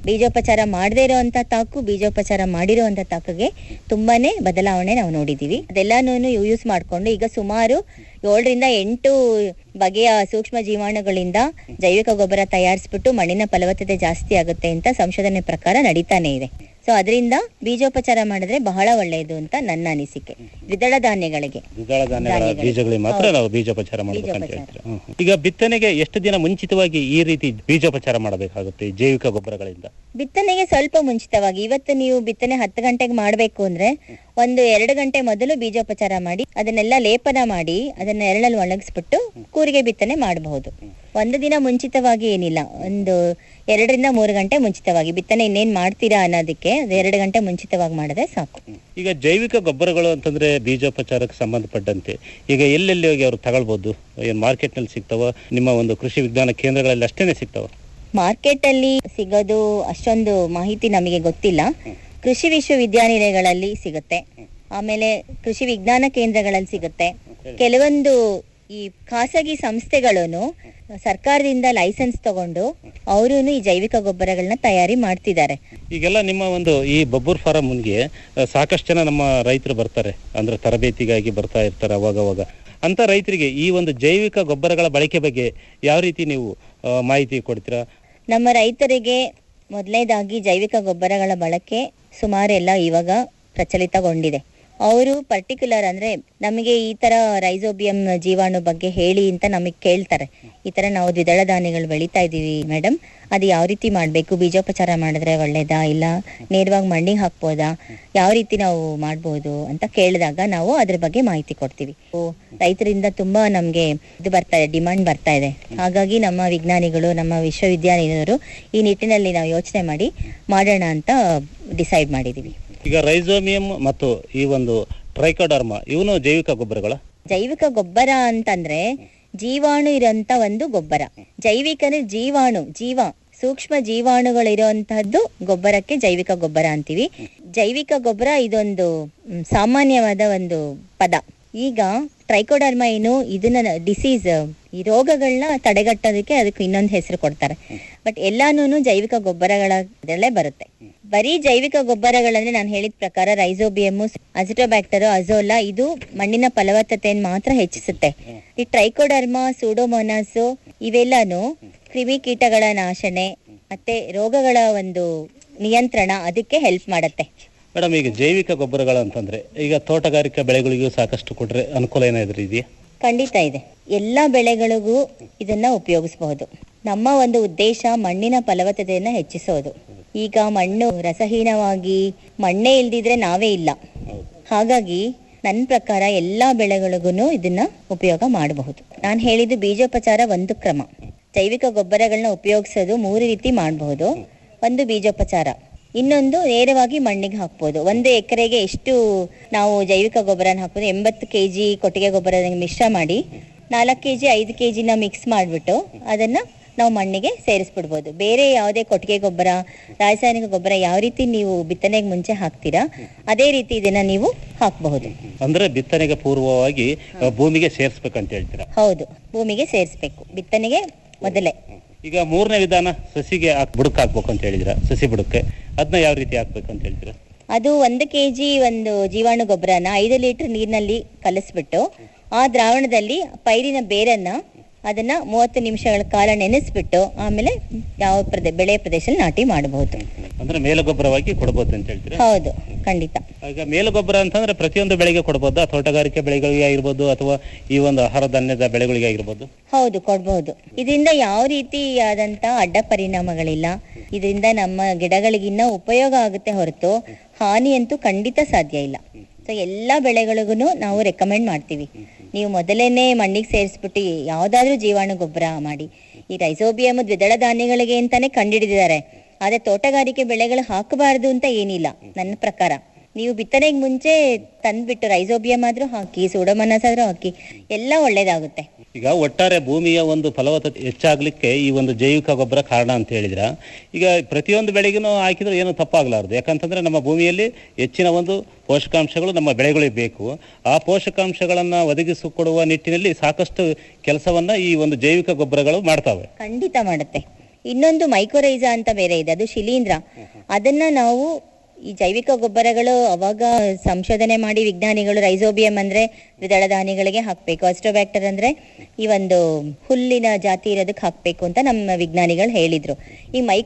ಬೀಜೋಪಚಾರ ಮಾಡದೇ ಇರೋಂಥ ತಾಕು ಬೀಜೋಪಚಾರ ಮಾಡಿರೋಂಥ ತಾಕಿಗೆ ತುಂಬಾನೇ ಬದಲಾವಣೆ ನಾವು ನೋಡಿದೀವಿ ಅದೆಲ್ಲಾನು ಯೂಸ್ ಮಾಡಿಕೊಂಡು ಈಗ ಸುಮಾರು ಏಳರಿಂದ ಎಂಟು ಬಗೆಯ ಸೂಕ್ಷ್ಮ ಜೀವಾಣುಗಳಿಂದ ಜೈವಿಕ ಗೊಬ್ಬರ ತಯಾರಿಸ್ಬಿಟ್ಟು ಮಣ್ಣಿನ ಫಲವತ್ತತೆ ಜಾಸ್ತಿ ಆಗುತ್ತೆ ಅಂತ ಸಂಶೋಧನೆ ಪ್ರಕಾರ ನಡೀತಾನೆ ಇದೆ ಸೊ ಅದರಿಂದ ಬೀಜೋಪಚಾರ ಮಾಡಿದ್ರೆ ಬಹಳ ಒಳ್ಳೆಯದು ಅಂತ ನನ್ನ ಅನಿಸಿಕೆ ದ್ವಿದಳ ಧಾನ್ಯಗಳಿಗೆ ದ್ವಿದಳ ಧಾನ್ಯಗಳ ಧಾನ್ಯಗಳು. ಬೀಜಗಳಿಗೆ ಮಾತ್ರ ಹೌದು. ನಾವು ಬೀಜೋಪಚಾರ ಮಾಡಬೇಕು ಅಂತ ಬೀಜೋಪಚಾರ. ಹೇಳ್ತೀರಾ ಹ್ಮ್. ಈಗ ಬಿತ್ತನೆಗೆ ಎಷ್ಟು ದಿನ ಮುಂಚಿತವಾಗಿ ಈ ರೀತಿ ಬೀಜೋಪಚಾರ ಮಾಡಬೇಕಾಗುತ್ತೆ ಈ ಜೈವಿಕ ಗೊಬ್ಬರಗಳಿಂದ ಬಿತ್ತನೆಗೆ ಸ್ವಲ್ಪ ಮುಂಚಿತವಾಗಿ ಇವತ್ತು ನೀವು ಬಿತ್ತನೆ ಹತ್ತು ಗಂಟೆಗೆ ಮಾಡಬೇಕು ಅಂದ್ರೆ ಒಂದು ಎರಡು ಗಂಟೆ ಮೊದಲು ಬೀಜೋಪಚಾರ ಮಾಡಿ ಅದನ್ನೆಲ್ಲ ಲೇಪನ ಮಾಡಿ ಅದನ್ನ ನೆರಳಲ್ಲಿ ಒಣಗಿಸ್ಬಿಟ್ಟು ಕೂರಿಗೆ ಬಿತ್ತನೆ ಮಾಡಬಹುದು ಒಂದು ದಿನ ಮುಂಚಿತವಾಗಿ ಏನಿಲ್ಲ ಒಂದು ಎರಡರಿಂದ ಮೂರು ಗಂಟೆ ಮುಂಚಿತವಾಗಿ ಬಿತ್ತನೆ ಇನ್ನೇನ್ ಮಾಡ್ತೀರಾ ಅನ್ನೋದಕ್ಕೆ ಅದು ಎರಡು ಗಂಟೆ ಮುಂಚಿತವಾಗಿ ಮಾಡಿದ್ರೆ ಸಾಕು ಈಗ ಜೈವಿಕ ಗೊಬ್ಬರಗಳು ಅಂತಂದ್ರೆ ಬೀಜೋಪಚಾರಕ್ಕೆ ಸಂಬಂಧಪಟ್ಟಂತೆ ಈಗ ಎಲ್ಲೆಲ್ಲಿ ಹೋಗಿ ಅವ್ರು ತಗೊಳ್ಬಹುದು ಏನ್ ಮಾರ್ಕೆಟ್ ನಲ್ಲಿ ಸಿಗ್ತಾವ ನಿಮ್ಮ ಒಂದು ಕೃಷಿ ವಿಜ್ಞಾನ ಕೇಂದ್ರಗಳಲ್ಲಿ ಅಷ್ಟೇನೆ ಸಿಗ್ತಾವ ಮಾರ್ಕೆಟ್ ಅಲ್ಲಿ ಸಿಗೋದು ಅಷ್ಟೊಂದು ಮಾಹಿತಿ ನಮಗೆ ಗೊತ್ತಿಲ್ಲ ಕೃಷಿ ವಿಶ್ವವಿದ್ಯಾನಿಲಯಗಳಲ್ಲಿ ಸಿಗುತ್ತೆ ಆಮೇಲೆ ಕೃಷಿ ವಿಜ್ಞಾನ ಕೇಂದ್ರಗಳಲ್ಲಿ ಸಿಗುತ್ತೆ ಕೆಲವೊಂದು ಈ ಖಾಸಗಿ ಸಂಸ್ಥೆಗಳನ್ನು ಸರ್ಕಾರದಿಂದ ಲೈಸೆನ್ಸ್ ತಗೊಂಡು ಅವರು ಈ ಜೈವಿಕ ಗೊಬ್ಬರಗಳನ್ನ ತಯಾರಿ ಮಾಡ್ತಿದ್ದಾರೆ ಈಗೆಲ್ಲ ನಿಮ್ಮ ಒಂದು ಈ ಬಬ್ಬೂರ್ ಫಾರಂ ಮುನ್ಗೆ ಆ, ಸಾಕಷ್ಟು ಜನ ನಮ್ಮ ರೈತರು ಬರ್ತಾರೆ ಅಂದ್ರೆ ತರಬೇತಿಗಾಗಿ ಬರ್ತಾ ಇರ್ತಾರೆ ಅವಾಗ ಅವಾಗ ಅಂತ ರೈತರಿಗೆ ಈ ಒಂದು ಜೈವಿಕ ಗೊಬ್ಬರಗಳ ಬಳಕೆ ಬಗ್ಗೆ ಯಾವ ರೀತಿ ನೀವು ಆ, ಮಾಹಿತಿ ಕೊಡ್ತೀರಾ ನಮ್ಮ ರೈತರಿಗೆ ಮೊದಲನೇದಾಗಿ ಜೈವಿಕ ಗೊಬ್ಬರಗಳ ಬಳಕೆ ಸುಮಾರು ಎಲ್ಲ ಇವಾಗ ಪ್ರಚಲಿತಗೊಂಡಿದೆ ಅವರು ಪರ್ಟಿಕ್ಯುಲರ್ ಅಂದ್ರೆ ನಮಗೆ ಈ ತರ ರೈಸೋಬಿಯಂ ಜೀವಾಣು ಬಗ್ಗೆ ಹೇಳಿ ಅಂತ ನಮಗೆ ಕೇಳ್ತಾರೆ ಈ ತರ ನಾವು ದ್ವಿದಳ ಧಾನ್ಯಗಳು ಬೆಳಿತಾ ಇದೀವಿ ಮೇಡಮ್ ಅದು ಯಾವ ರೀತಿ ಮಾಡಬೇಕು ಬೀಜೋಪಚಾರ ಮಾಡಿದ್ರೆ ಒಳ್ಳೇದಾ ಇಲ್ಲ ನೇರವಾಗಿ ಮಣ್ಣಿಗೆ ಹಾಕ್ಬೋದಾ ಯಾವ ರೀತಿ ನಾವು ಮಾಡ್ಬೋದು ಅಂತ ಕೇಳಿದಾಗ ನಾವು ಅದ್ರ ಬಗ್ಗೆ ಮಾಹಿತಿ ಕೊಡ್ತೀವಿ ಓ, ರೈತರಿಂದ ತುಂಬಾ ನಮ್ಗೆ ಇದು ಬರ್ತಾ ಇದೆ ಡಿಮಾಂಡ್ ಬರ್ತಾ ಇದೆ ಹಾಗಾಗಿ ನಮ್ಮ ವಿಜ್ಞಾನಿಗಳು ನಮ್ಮ ವಿಶ್ವವಿದ್ಯಾನಿಲಯರು ಈ ನಿಟ್ಟಿನಲ್ಲಿ ನಾವು ಯೋಚನೆ ಮಾಡಿ ಮಾಡೋಣ ಅಂತ ಡಿಸೈಡ್ ಮಾಡಿದೀವಿ ಈಗ ರೈಸೋಮಿಯಂ ಮತ್ತು ಈ ಒಂದು ಟ್ರೈಕೋಡರ್ಮ ಇವನು ಜೈವಿಕ ಗೊಬ್ಬರಗಳ ಜೈವಿಕ ಗೊಬ್ಬರ ಅಂತಂದ್ರೆ ಜೀವಾಣು ಇರೋಂತ ಒಂದು ಗೊಬ್ಬರ ಜೈವಿಕ ಅಂದ್ರೆ ಜೀವಾಣು ಜೀವ ಸೂಕ್ಷ್ಮ ಜೀವಾಣುಗಳಿರುವಂತಹದ್ದು ಗೊಬ್ಬರಕ್ಕೆ ಜೈವಿಕ ಗೊಬ್ಬರ ಅಂತೀವಿ ಜೈವಿಕ ಗೊಬ್ಬರ ಇದೊಂದು ಮ್, ಸಾಮಾನ್ಯವಾದ ಒಂದು ಪದ ಈಗ ಟ್ರೈಕೋಡರ್ಮ ಏನು ಇದನ್ನ ಡಿಸೀಸ್ ಈ ರೋಗಗಳನ್ನ ತಡೆಗಟ್ಟೋದಕ್ಕೆ ಅದಕ್ಕೆ ಇನ್ನೊಂದು ಹೆಸರು ಕೊಡ್ತಾರೆ ಬಟ್ ಎಲ್ಲಾನು ಜೈವಿಕ ಗೊಬ್ಬರಗಳಲ್ಲೇ ಬರುತ್ತೆ ಬರೀ ಜೈವಿಕ ಗೊಬ್ಬರಗಳಂದ್ರೆ ನಾನು ಹೇಳಿದ ಪ್ರಕಾರ ರೈಸೋಬಿಯಮು ಅಜಿಟೋಬ್ಯಾಕ್ಟರ್ ಅಜೋಲಾ ಇದು ಮಣ್ಣಿನ ಫಲವತ್ತತೆಯನ್ನು ಮಾತ್ರ ಹೆಚ್ಚಿಸುತ್ತೆ ಈ ಟ್ರೈಕೋಡರ್ಮ ಸೂಡೋಮೋನಾಸ್ ಇವೆಲ್ಲಾನು ಕ್ರಿಮಿ ಕೀಟಗಳ ನಾಶನೆ ಮತ್ತೆ ರೋಗಗಳ ಒಂದು ನಿಯಂತ್ರಣ ಅದಕ್ಕೆ ಹೆಲ್ಪ್ ಮಾಡುತ್ತೆ ಮೇಡಮ್ ಈಗ ಜೈವಿಕ ಗೊಬ್ಬರಗಳು ಅಂತಂದ್ರೆ ಈಗ ತೋಟಗಾರಿಕಾ ಬೆಳೆಗಳಿಗೂ ಸಾಕಷ್ಟು ಕೊಟ್ರೆ ಅನುಕೂಲ ಏನಾದ್ರು ಇದೆಯಾ ಖಂಡಿತ ಇದೆ ಎಲ್ಲ ಬೆಳೆಗಳಿಗೂ ಇದನ್ನ ಉಪಯೋಗಿಸಬಹುದು ನಮ್ಮ ಒಂದು ಉದ್ದೇಶ ಮಣ್ಣಿನ ಫಲವತ್ತತೆಯನ್ನ ಹೆಚ್ಚಿಸೋದು ಈಗ ಮಣ್ಣು ರಸಹೀನವಾಗಿ ಮಣ್ಣೇ ಇಲ್ದಿದ್ರೆ ನಾವೇ ಇಲ್ಲ ಹಾಗಾಗಿ ನನ್ನ ಪ್ರಕಾರ ಎಲ್ಲಾ ಬೆಳೆಗಳಿಗೂ ಇದನ್ನ ಉಪಯೋಗ ಮಾಡಬಹುದು ನಾನು ಹೇಳಿದ್ದು ಬೀಜೋಪಚಾರ ಒಂದು ಕ್ರಮ ಜೈವಿಕ ಗೊಬ್ಬರಗಳನ್ನ ಉಪಯೋಗಿಸೋದು ಮೂರು ರೀತಿ ಮಾಡಬಹುದು ಒಂದು ಬೀಜೋಪಚಾರ ಇನ್ನೊಂದು ನೇರವಾಗಿ ಮಣ್ಣಿಗೆ ಹಾಕ್ಬೋದು ಒಂದು ಎಕರೆಗೆ ಎಷ್ಟು ನಾವು ಜೈವಿಕ ಗೊಬ್ಬರನ ಹಾಕ್ಬೋದು ಎಂಬತ್ತು ಕೆ ಜಿ ಕೊಟ್ಟಿಗೆ ಗೊಬ್ಬರ ಮಿಶ್ರ ಮಾಡಿ ನಾಲ್ಕು ಕೆ ಜಿ ಐದು ಕೆ ಜಿನ ಮಿಕ್ಸ್ ಮಾಡಿಬಿಟ್ಟು ಅದನ್ನ ನಾವು ಮಣ್ಣಿಗೆ ಸೇರಿಸ್ಬಿಡ್ಬೋದು ಬೇರೆ ಯಾವುದೇ ಕೊಟ್ಟಿಗೆ ಗೊಬ್ಬರ ರಾಸಾಯನಿಕ ಗೊಬ್ಬರ ಯಾವ ರೀತಿ ನೀವು ಬಿತ್ತನೆಗೆ ಮುಂಚೆ ಹಾಕ್ತೀರಾ ಅದೇ ರೀತಿ ಇದನ್ನ ನೀವು ಹಾಕಬಹುದು ಅಂದ್ರೆ ಬಿತ್ತನೆಗೆ ಪೂರ್ವವಾಗಿ ಆ, ಭೂಮಿಗೆ ಸೇರಿಸ್ಬೇಕಂತ ಹೇಳ್ತೀರಾ ಹೌದು ಭೂಮಿಗೆ ಸೇರಿಸ್ಬೇಕು ಬಿತ್ತನೆಗೆ ಮೊದಲೇ ಈಗ ಮೂರನೇ ವಿಧಾನ ಸಸಿಗೆ ಹಾಕ್ ಬುಡಕ್ ಹಾಕ್ಬೇಕು ಅಂತ ಹೇಳಿದ್ರ ಸಸಿ ಬುಡಕ್ಕೆ ಅದನ್ನ ಯಾವ ರೀತಿ ಹಾಕ್ಬೇಕು ಅಂತ ಹೇಳ್ತೀರಾ ಅದು ಒಂದು ಕೆ ಜಿ ಒಂದು ಜೀವಾಣು ಗೊಬ್ಬರನ ಐದು ಲೀಟರ್ ನೀರಿನಲ್ಲಿ ಕಲಿಸ್ಬಿಟ್ಟು ಆ ದ್ರಾವಣದಲ್ಲಿ ಪೈರಿನ ಬೇರನ್ನ ಅದನ್ನ ಮೂವತ್ತು ನಿಮಿಷಗಳ ಕಾಲ ನೆನೆಸ್ಬಿಟ್ಟು ಆಮೇಲೆ ಯಾವ ಪ್ರದೇ ಬೆಳೆ ಪ್ರದೇಶದಲ್ಲಿ ನಾಟಿ ಮಾಡಬಹುದು ಅಂದ್ರೆ ಮೇಲುಗೊಬ್ಬರವಾಗಿ ಕೊಡ್ಬೋದು ಅಂತ ಹೇಳ್ತೀರಾ ಹೌದು ಖಂಡಿತ ಈಗ ಮೇಲುಗೊಬ್ಬರ ಅಂತಂದ್ರೆ ಪ್ರತಿಯೊಂದು ಬೆಳೆಗೆ ಕೊಡ್ಬೋದಾ ತೋಟಗಾರಿಕೆ ಬೆಳೆಗಳಿಗೆ ಆಗಿರ್ಬೋದು ಅಥವಾ ಈ ಒಂದು ಆಹಾರ ಧಾನ್ಯದ ಬೆಳೆಗಳಿಗೆ ಆಗಿರ್ಬೋದು ಹೌದು ಕೊಡ್ಬಹುದು ಇದರಿಂದ ಯಾವ ರೀತಿಯಾದಂತ ಅಡ್ಡ ಪರಿಣಾಮಗಳಿಲ್ಲ ಇದರಿಂದ ನಮ್ಮ ಗಿಡಗಳಿಗಿನ್ನ ಉಪಯೋಗ ಆಗುತ್ತೆ ಹೊರತು ಹಾನಿ ಅಂತೂ ಖಂಡಿತ ಸಾಧ್ಯ ಇಲ್ಲ ಸೊ ಎಲ್ಲಾ ಬೆಳೆಗಳಿಗೂ ನಾವು ರೆಕಮೆಂಡ್ ಮಾಡ್ತೀವಿ ನೀವು ಮೊದಲೇನೆ ಮಣ್ಣಿಗೆ ಸೇರಿಸ್ಬಿಟ್ಟು ಯಾವ್ದಾದ್ರೂ ಜೀವಾಣು ಗೊಬ್ಬರ ಮಾಡಿ ಈ ರೈಸೋಬಿಯಮ್ ದ್ವಿದಳ ಧಾನ್ಯಗಳಿಗೆ ಅಂತಾನೆ ಕಂಡಿಡಿದಿದ್ದಾರೆ ಆದ್ರೆ ತೋಟಗಾರಿಕೆ ಬೆಳೆಗಳು ಹಾಕಬಾರದು ಅಂತ ಏನಿಲ್ಲ ನನ್ನ ಪ್ರಕಾರ ನೀವು ಬಿತ್ತನೆಗೆ ಮುಂಚೆ ತಂದ್ಬಿಟ್ಟು ರೈಸೋಬಿಯಮ್ ಆದ್ರೂ ಹಾಕಿ ಸೂಡೋಮನಸ್ ಆದ್ರೂ ಹಾಕಿ ಎಲ್ಲ ಒಳ್ಳೇದಾಗುತ್ತೆ ಈಗ ಒಟ್ಟಾರೆ ಭೂಮಿಯ ಒಂದು ಫಲವತ್ತತೆ ಹೆಚ್ಚಾಗ್ಲಿಕ್ಕೆ ಈ ಒಂದು ಜೈವಿಕ ಗೊಬ್ಬರ ಕಾರಣ ಅಂತ ಹೇಳಿದ್ರ ಈಗ ಪ್ರತಿಯೊಂದು ಬೆಳೆಗೂ ಹಾಕಿದ್ರೆ ಏನು ತಪ್ಪಾಗ್ಲಾರ್ದು ಯಾಕಂತಂದ್ರೆ ನಮ್ಮ ಭೂಮಿಯಲ್ಲಿ ಹೆಚ್ಚಿನ ಒಂದು ಪೋಷಕಾಂಶಗಳು ನಮ್ಮ ಬೆಳೆಗಳಿಗೆ ಬೇಕು ಆ ಪೋಷಕಾಂಶಗಳನ್ನ ಒದಗಿಸಿಕೊಡುವ ನಿಟ್ಟಿನಲ್ಲಿ ಸಾಕಷ್ಟು ಕೆಲಸವನ್ನ ಈ ಒಂದು ಜೈವಿಕ ಗೊಬ್ಬರಗಳು ಮಾಡ್ತಾವೆ ಖಂಡಿತ ಮಾಡುತ್ತೆ ಇನ್ನೊಂದು ಮೈಕೋರೈಸಾ ಅಂತ ಬೇರೆ ಇದೆ ಅದು ಶಿಲೀಂಧ್ರ ಅದನ್ನ ನಾವು ಈ ಜೈವಿಕ ಗೊಬ್ಬರಗಳು ಅವಾಗ ಸಂಶೋಧನೆ ಮಾಡಿ ವಿಜ್ಞಾನಿಗಳು ರೈಸೋಬಿಯಂ ಅಂದ್ರೆ ದ್ವಿದಳ ಧಾನ್ಯಗಳಿಗೆ ಹಾಕ್ಬೇಕು ಅಸ್ಟ್ರೋಬ್ಯಾಕ್ಟರ್ ಅಂದ್ರೆ ಈ ಒಂದು ಹುಲ್ಲಿನ ಜಾತಿ ಇರೋದಕ್ಕೆ ಹಾಕ್ಬೇಕು ಅಂತ ನಮ್ಮ ವಿಜ್ಞಾನಿಗಳು ಹೇಳಿದ್ರು ಈ ಮೈ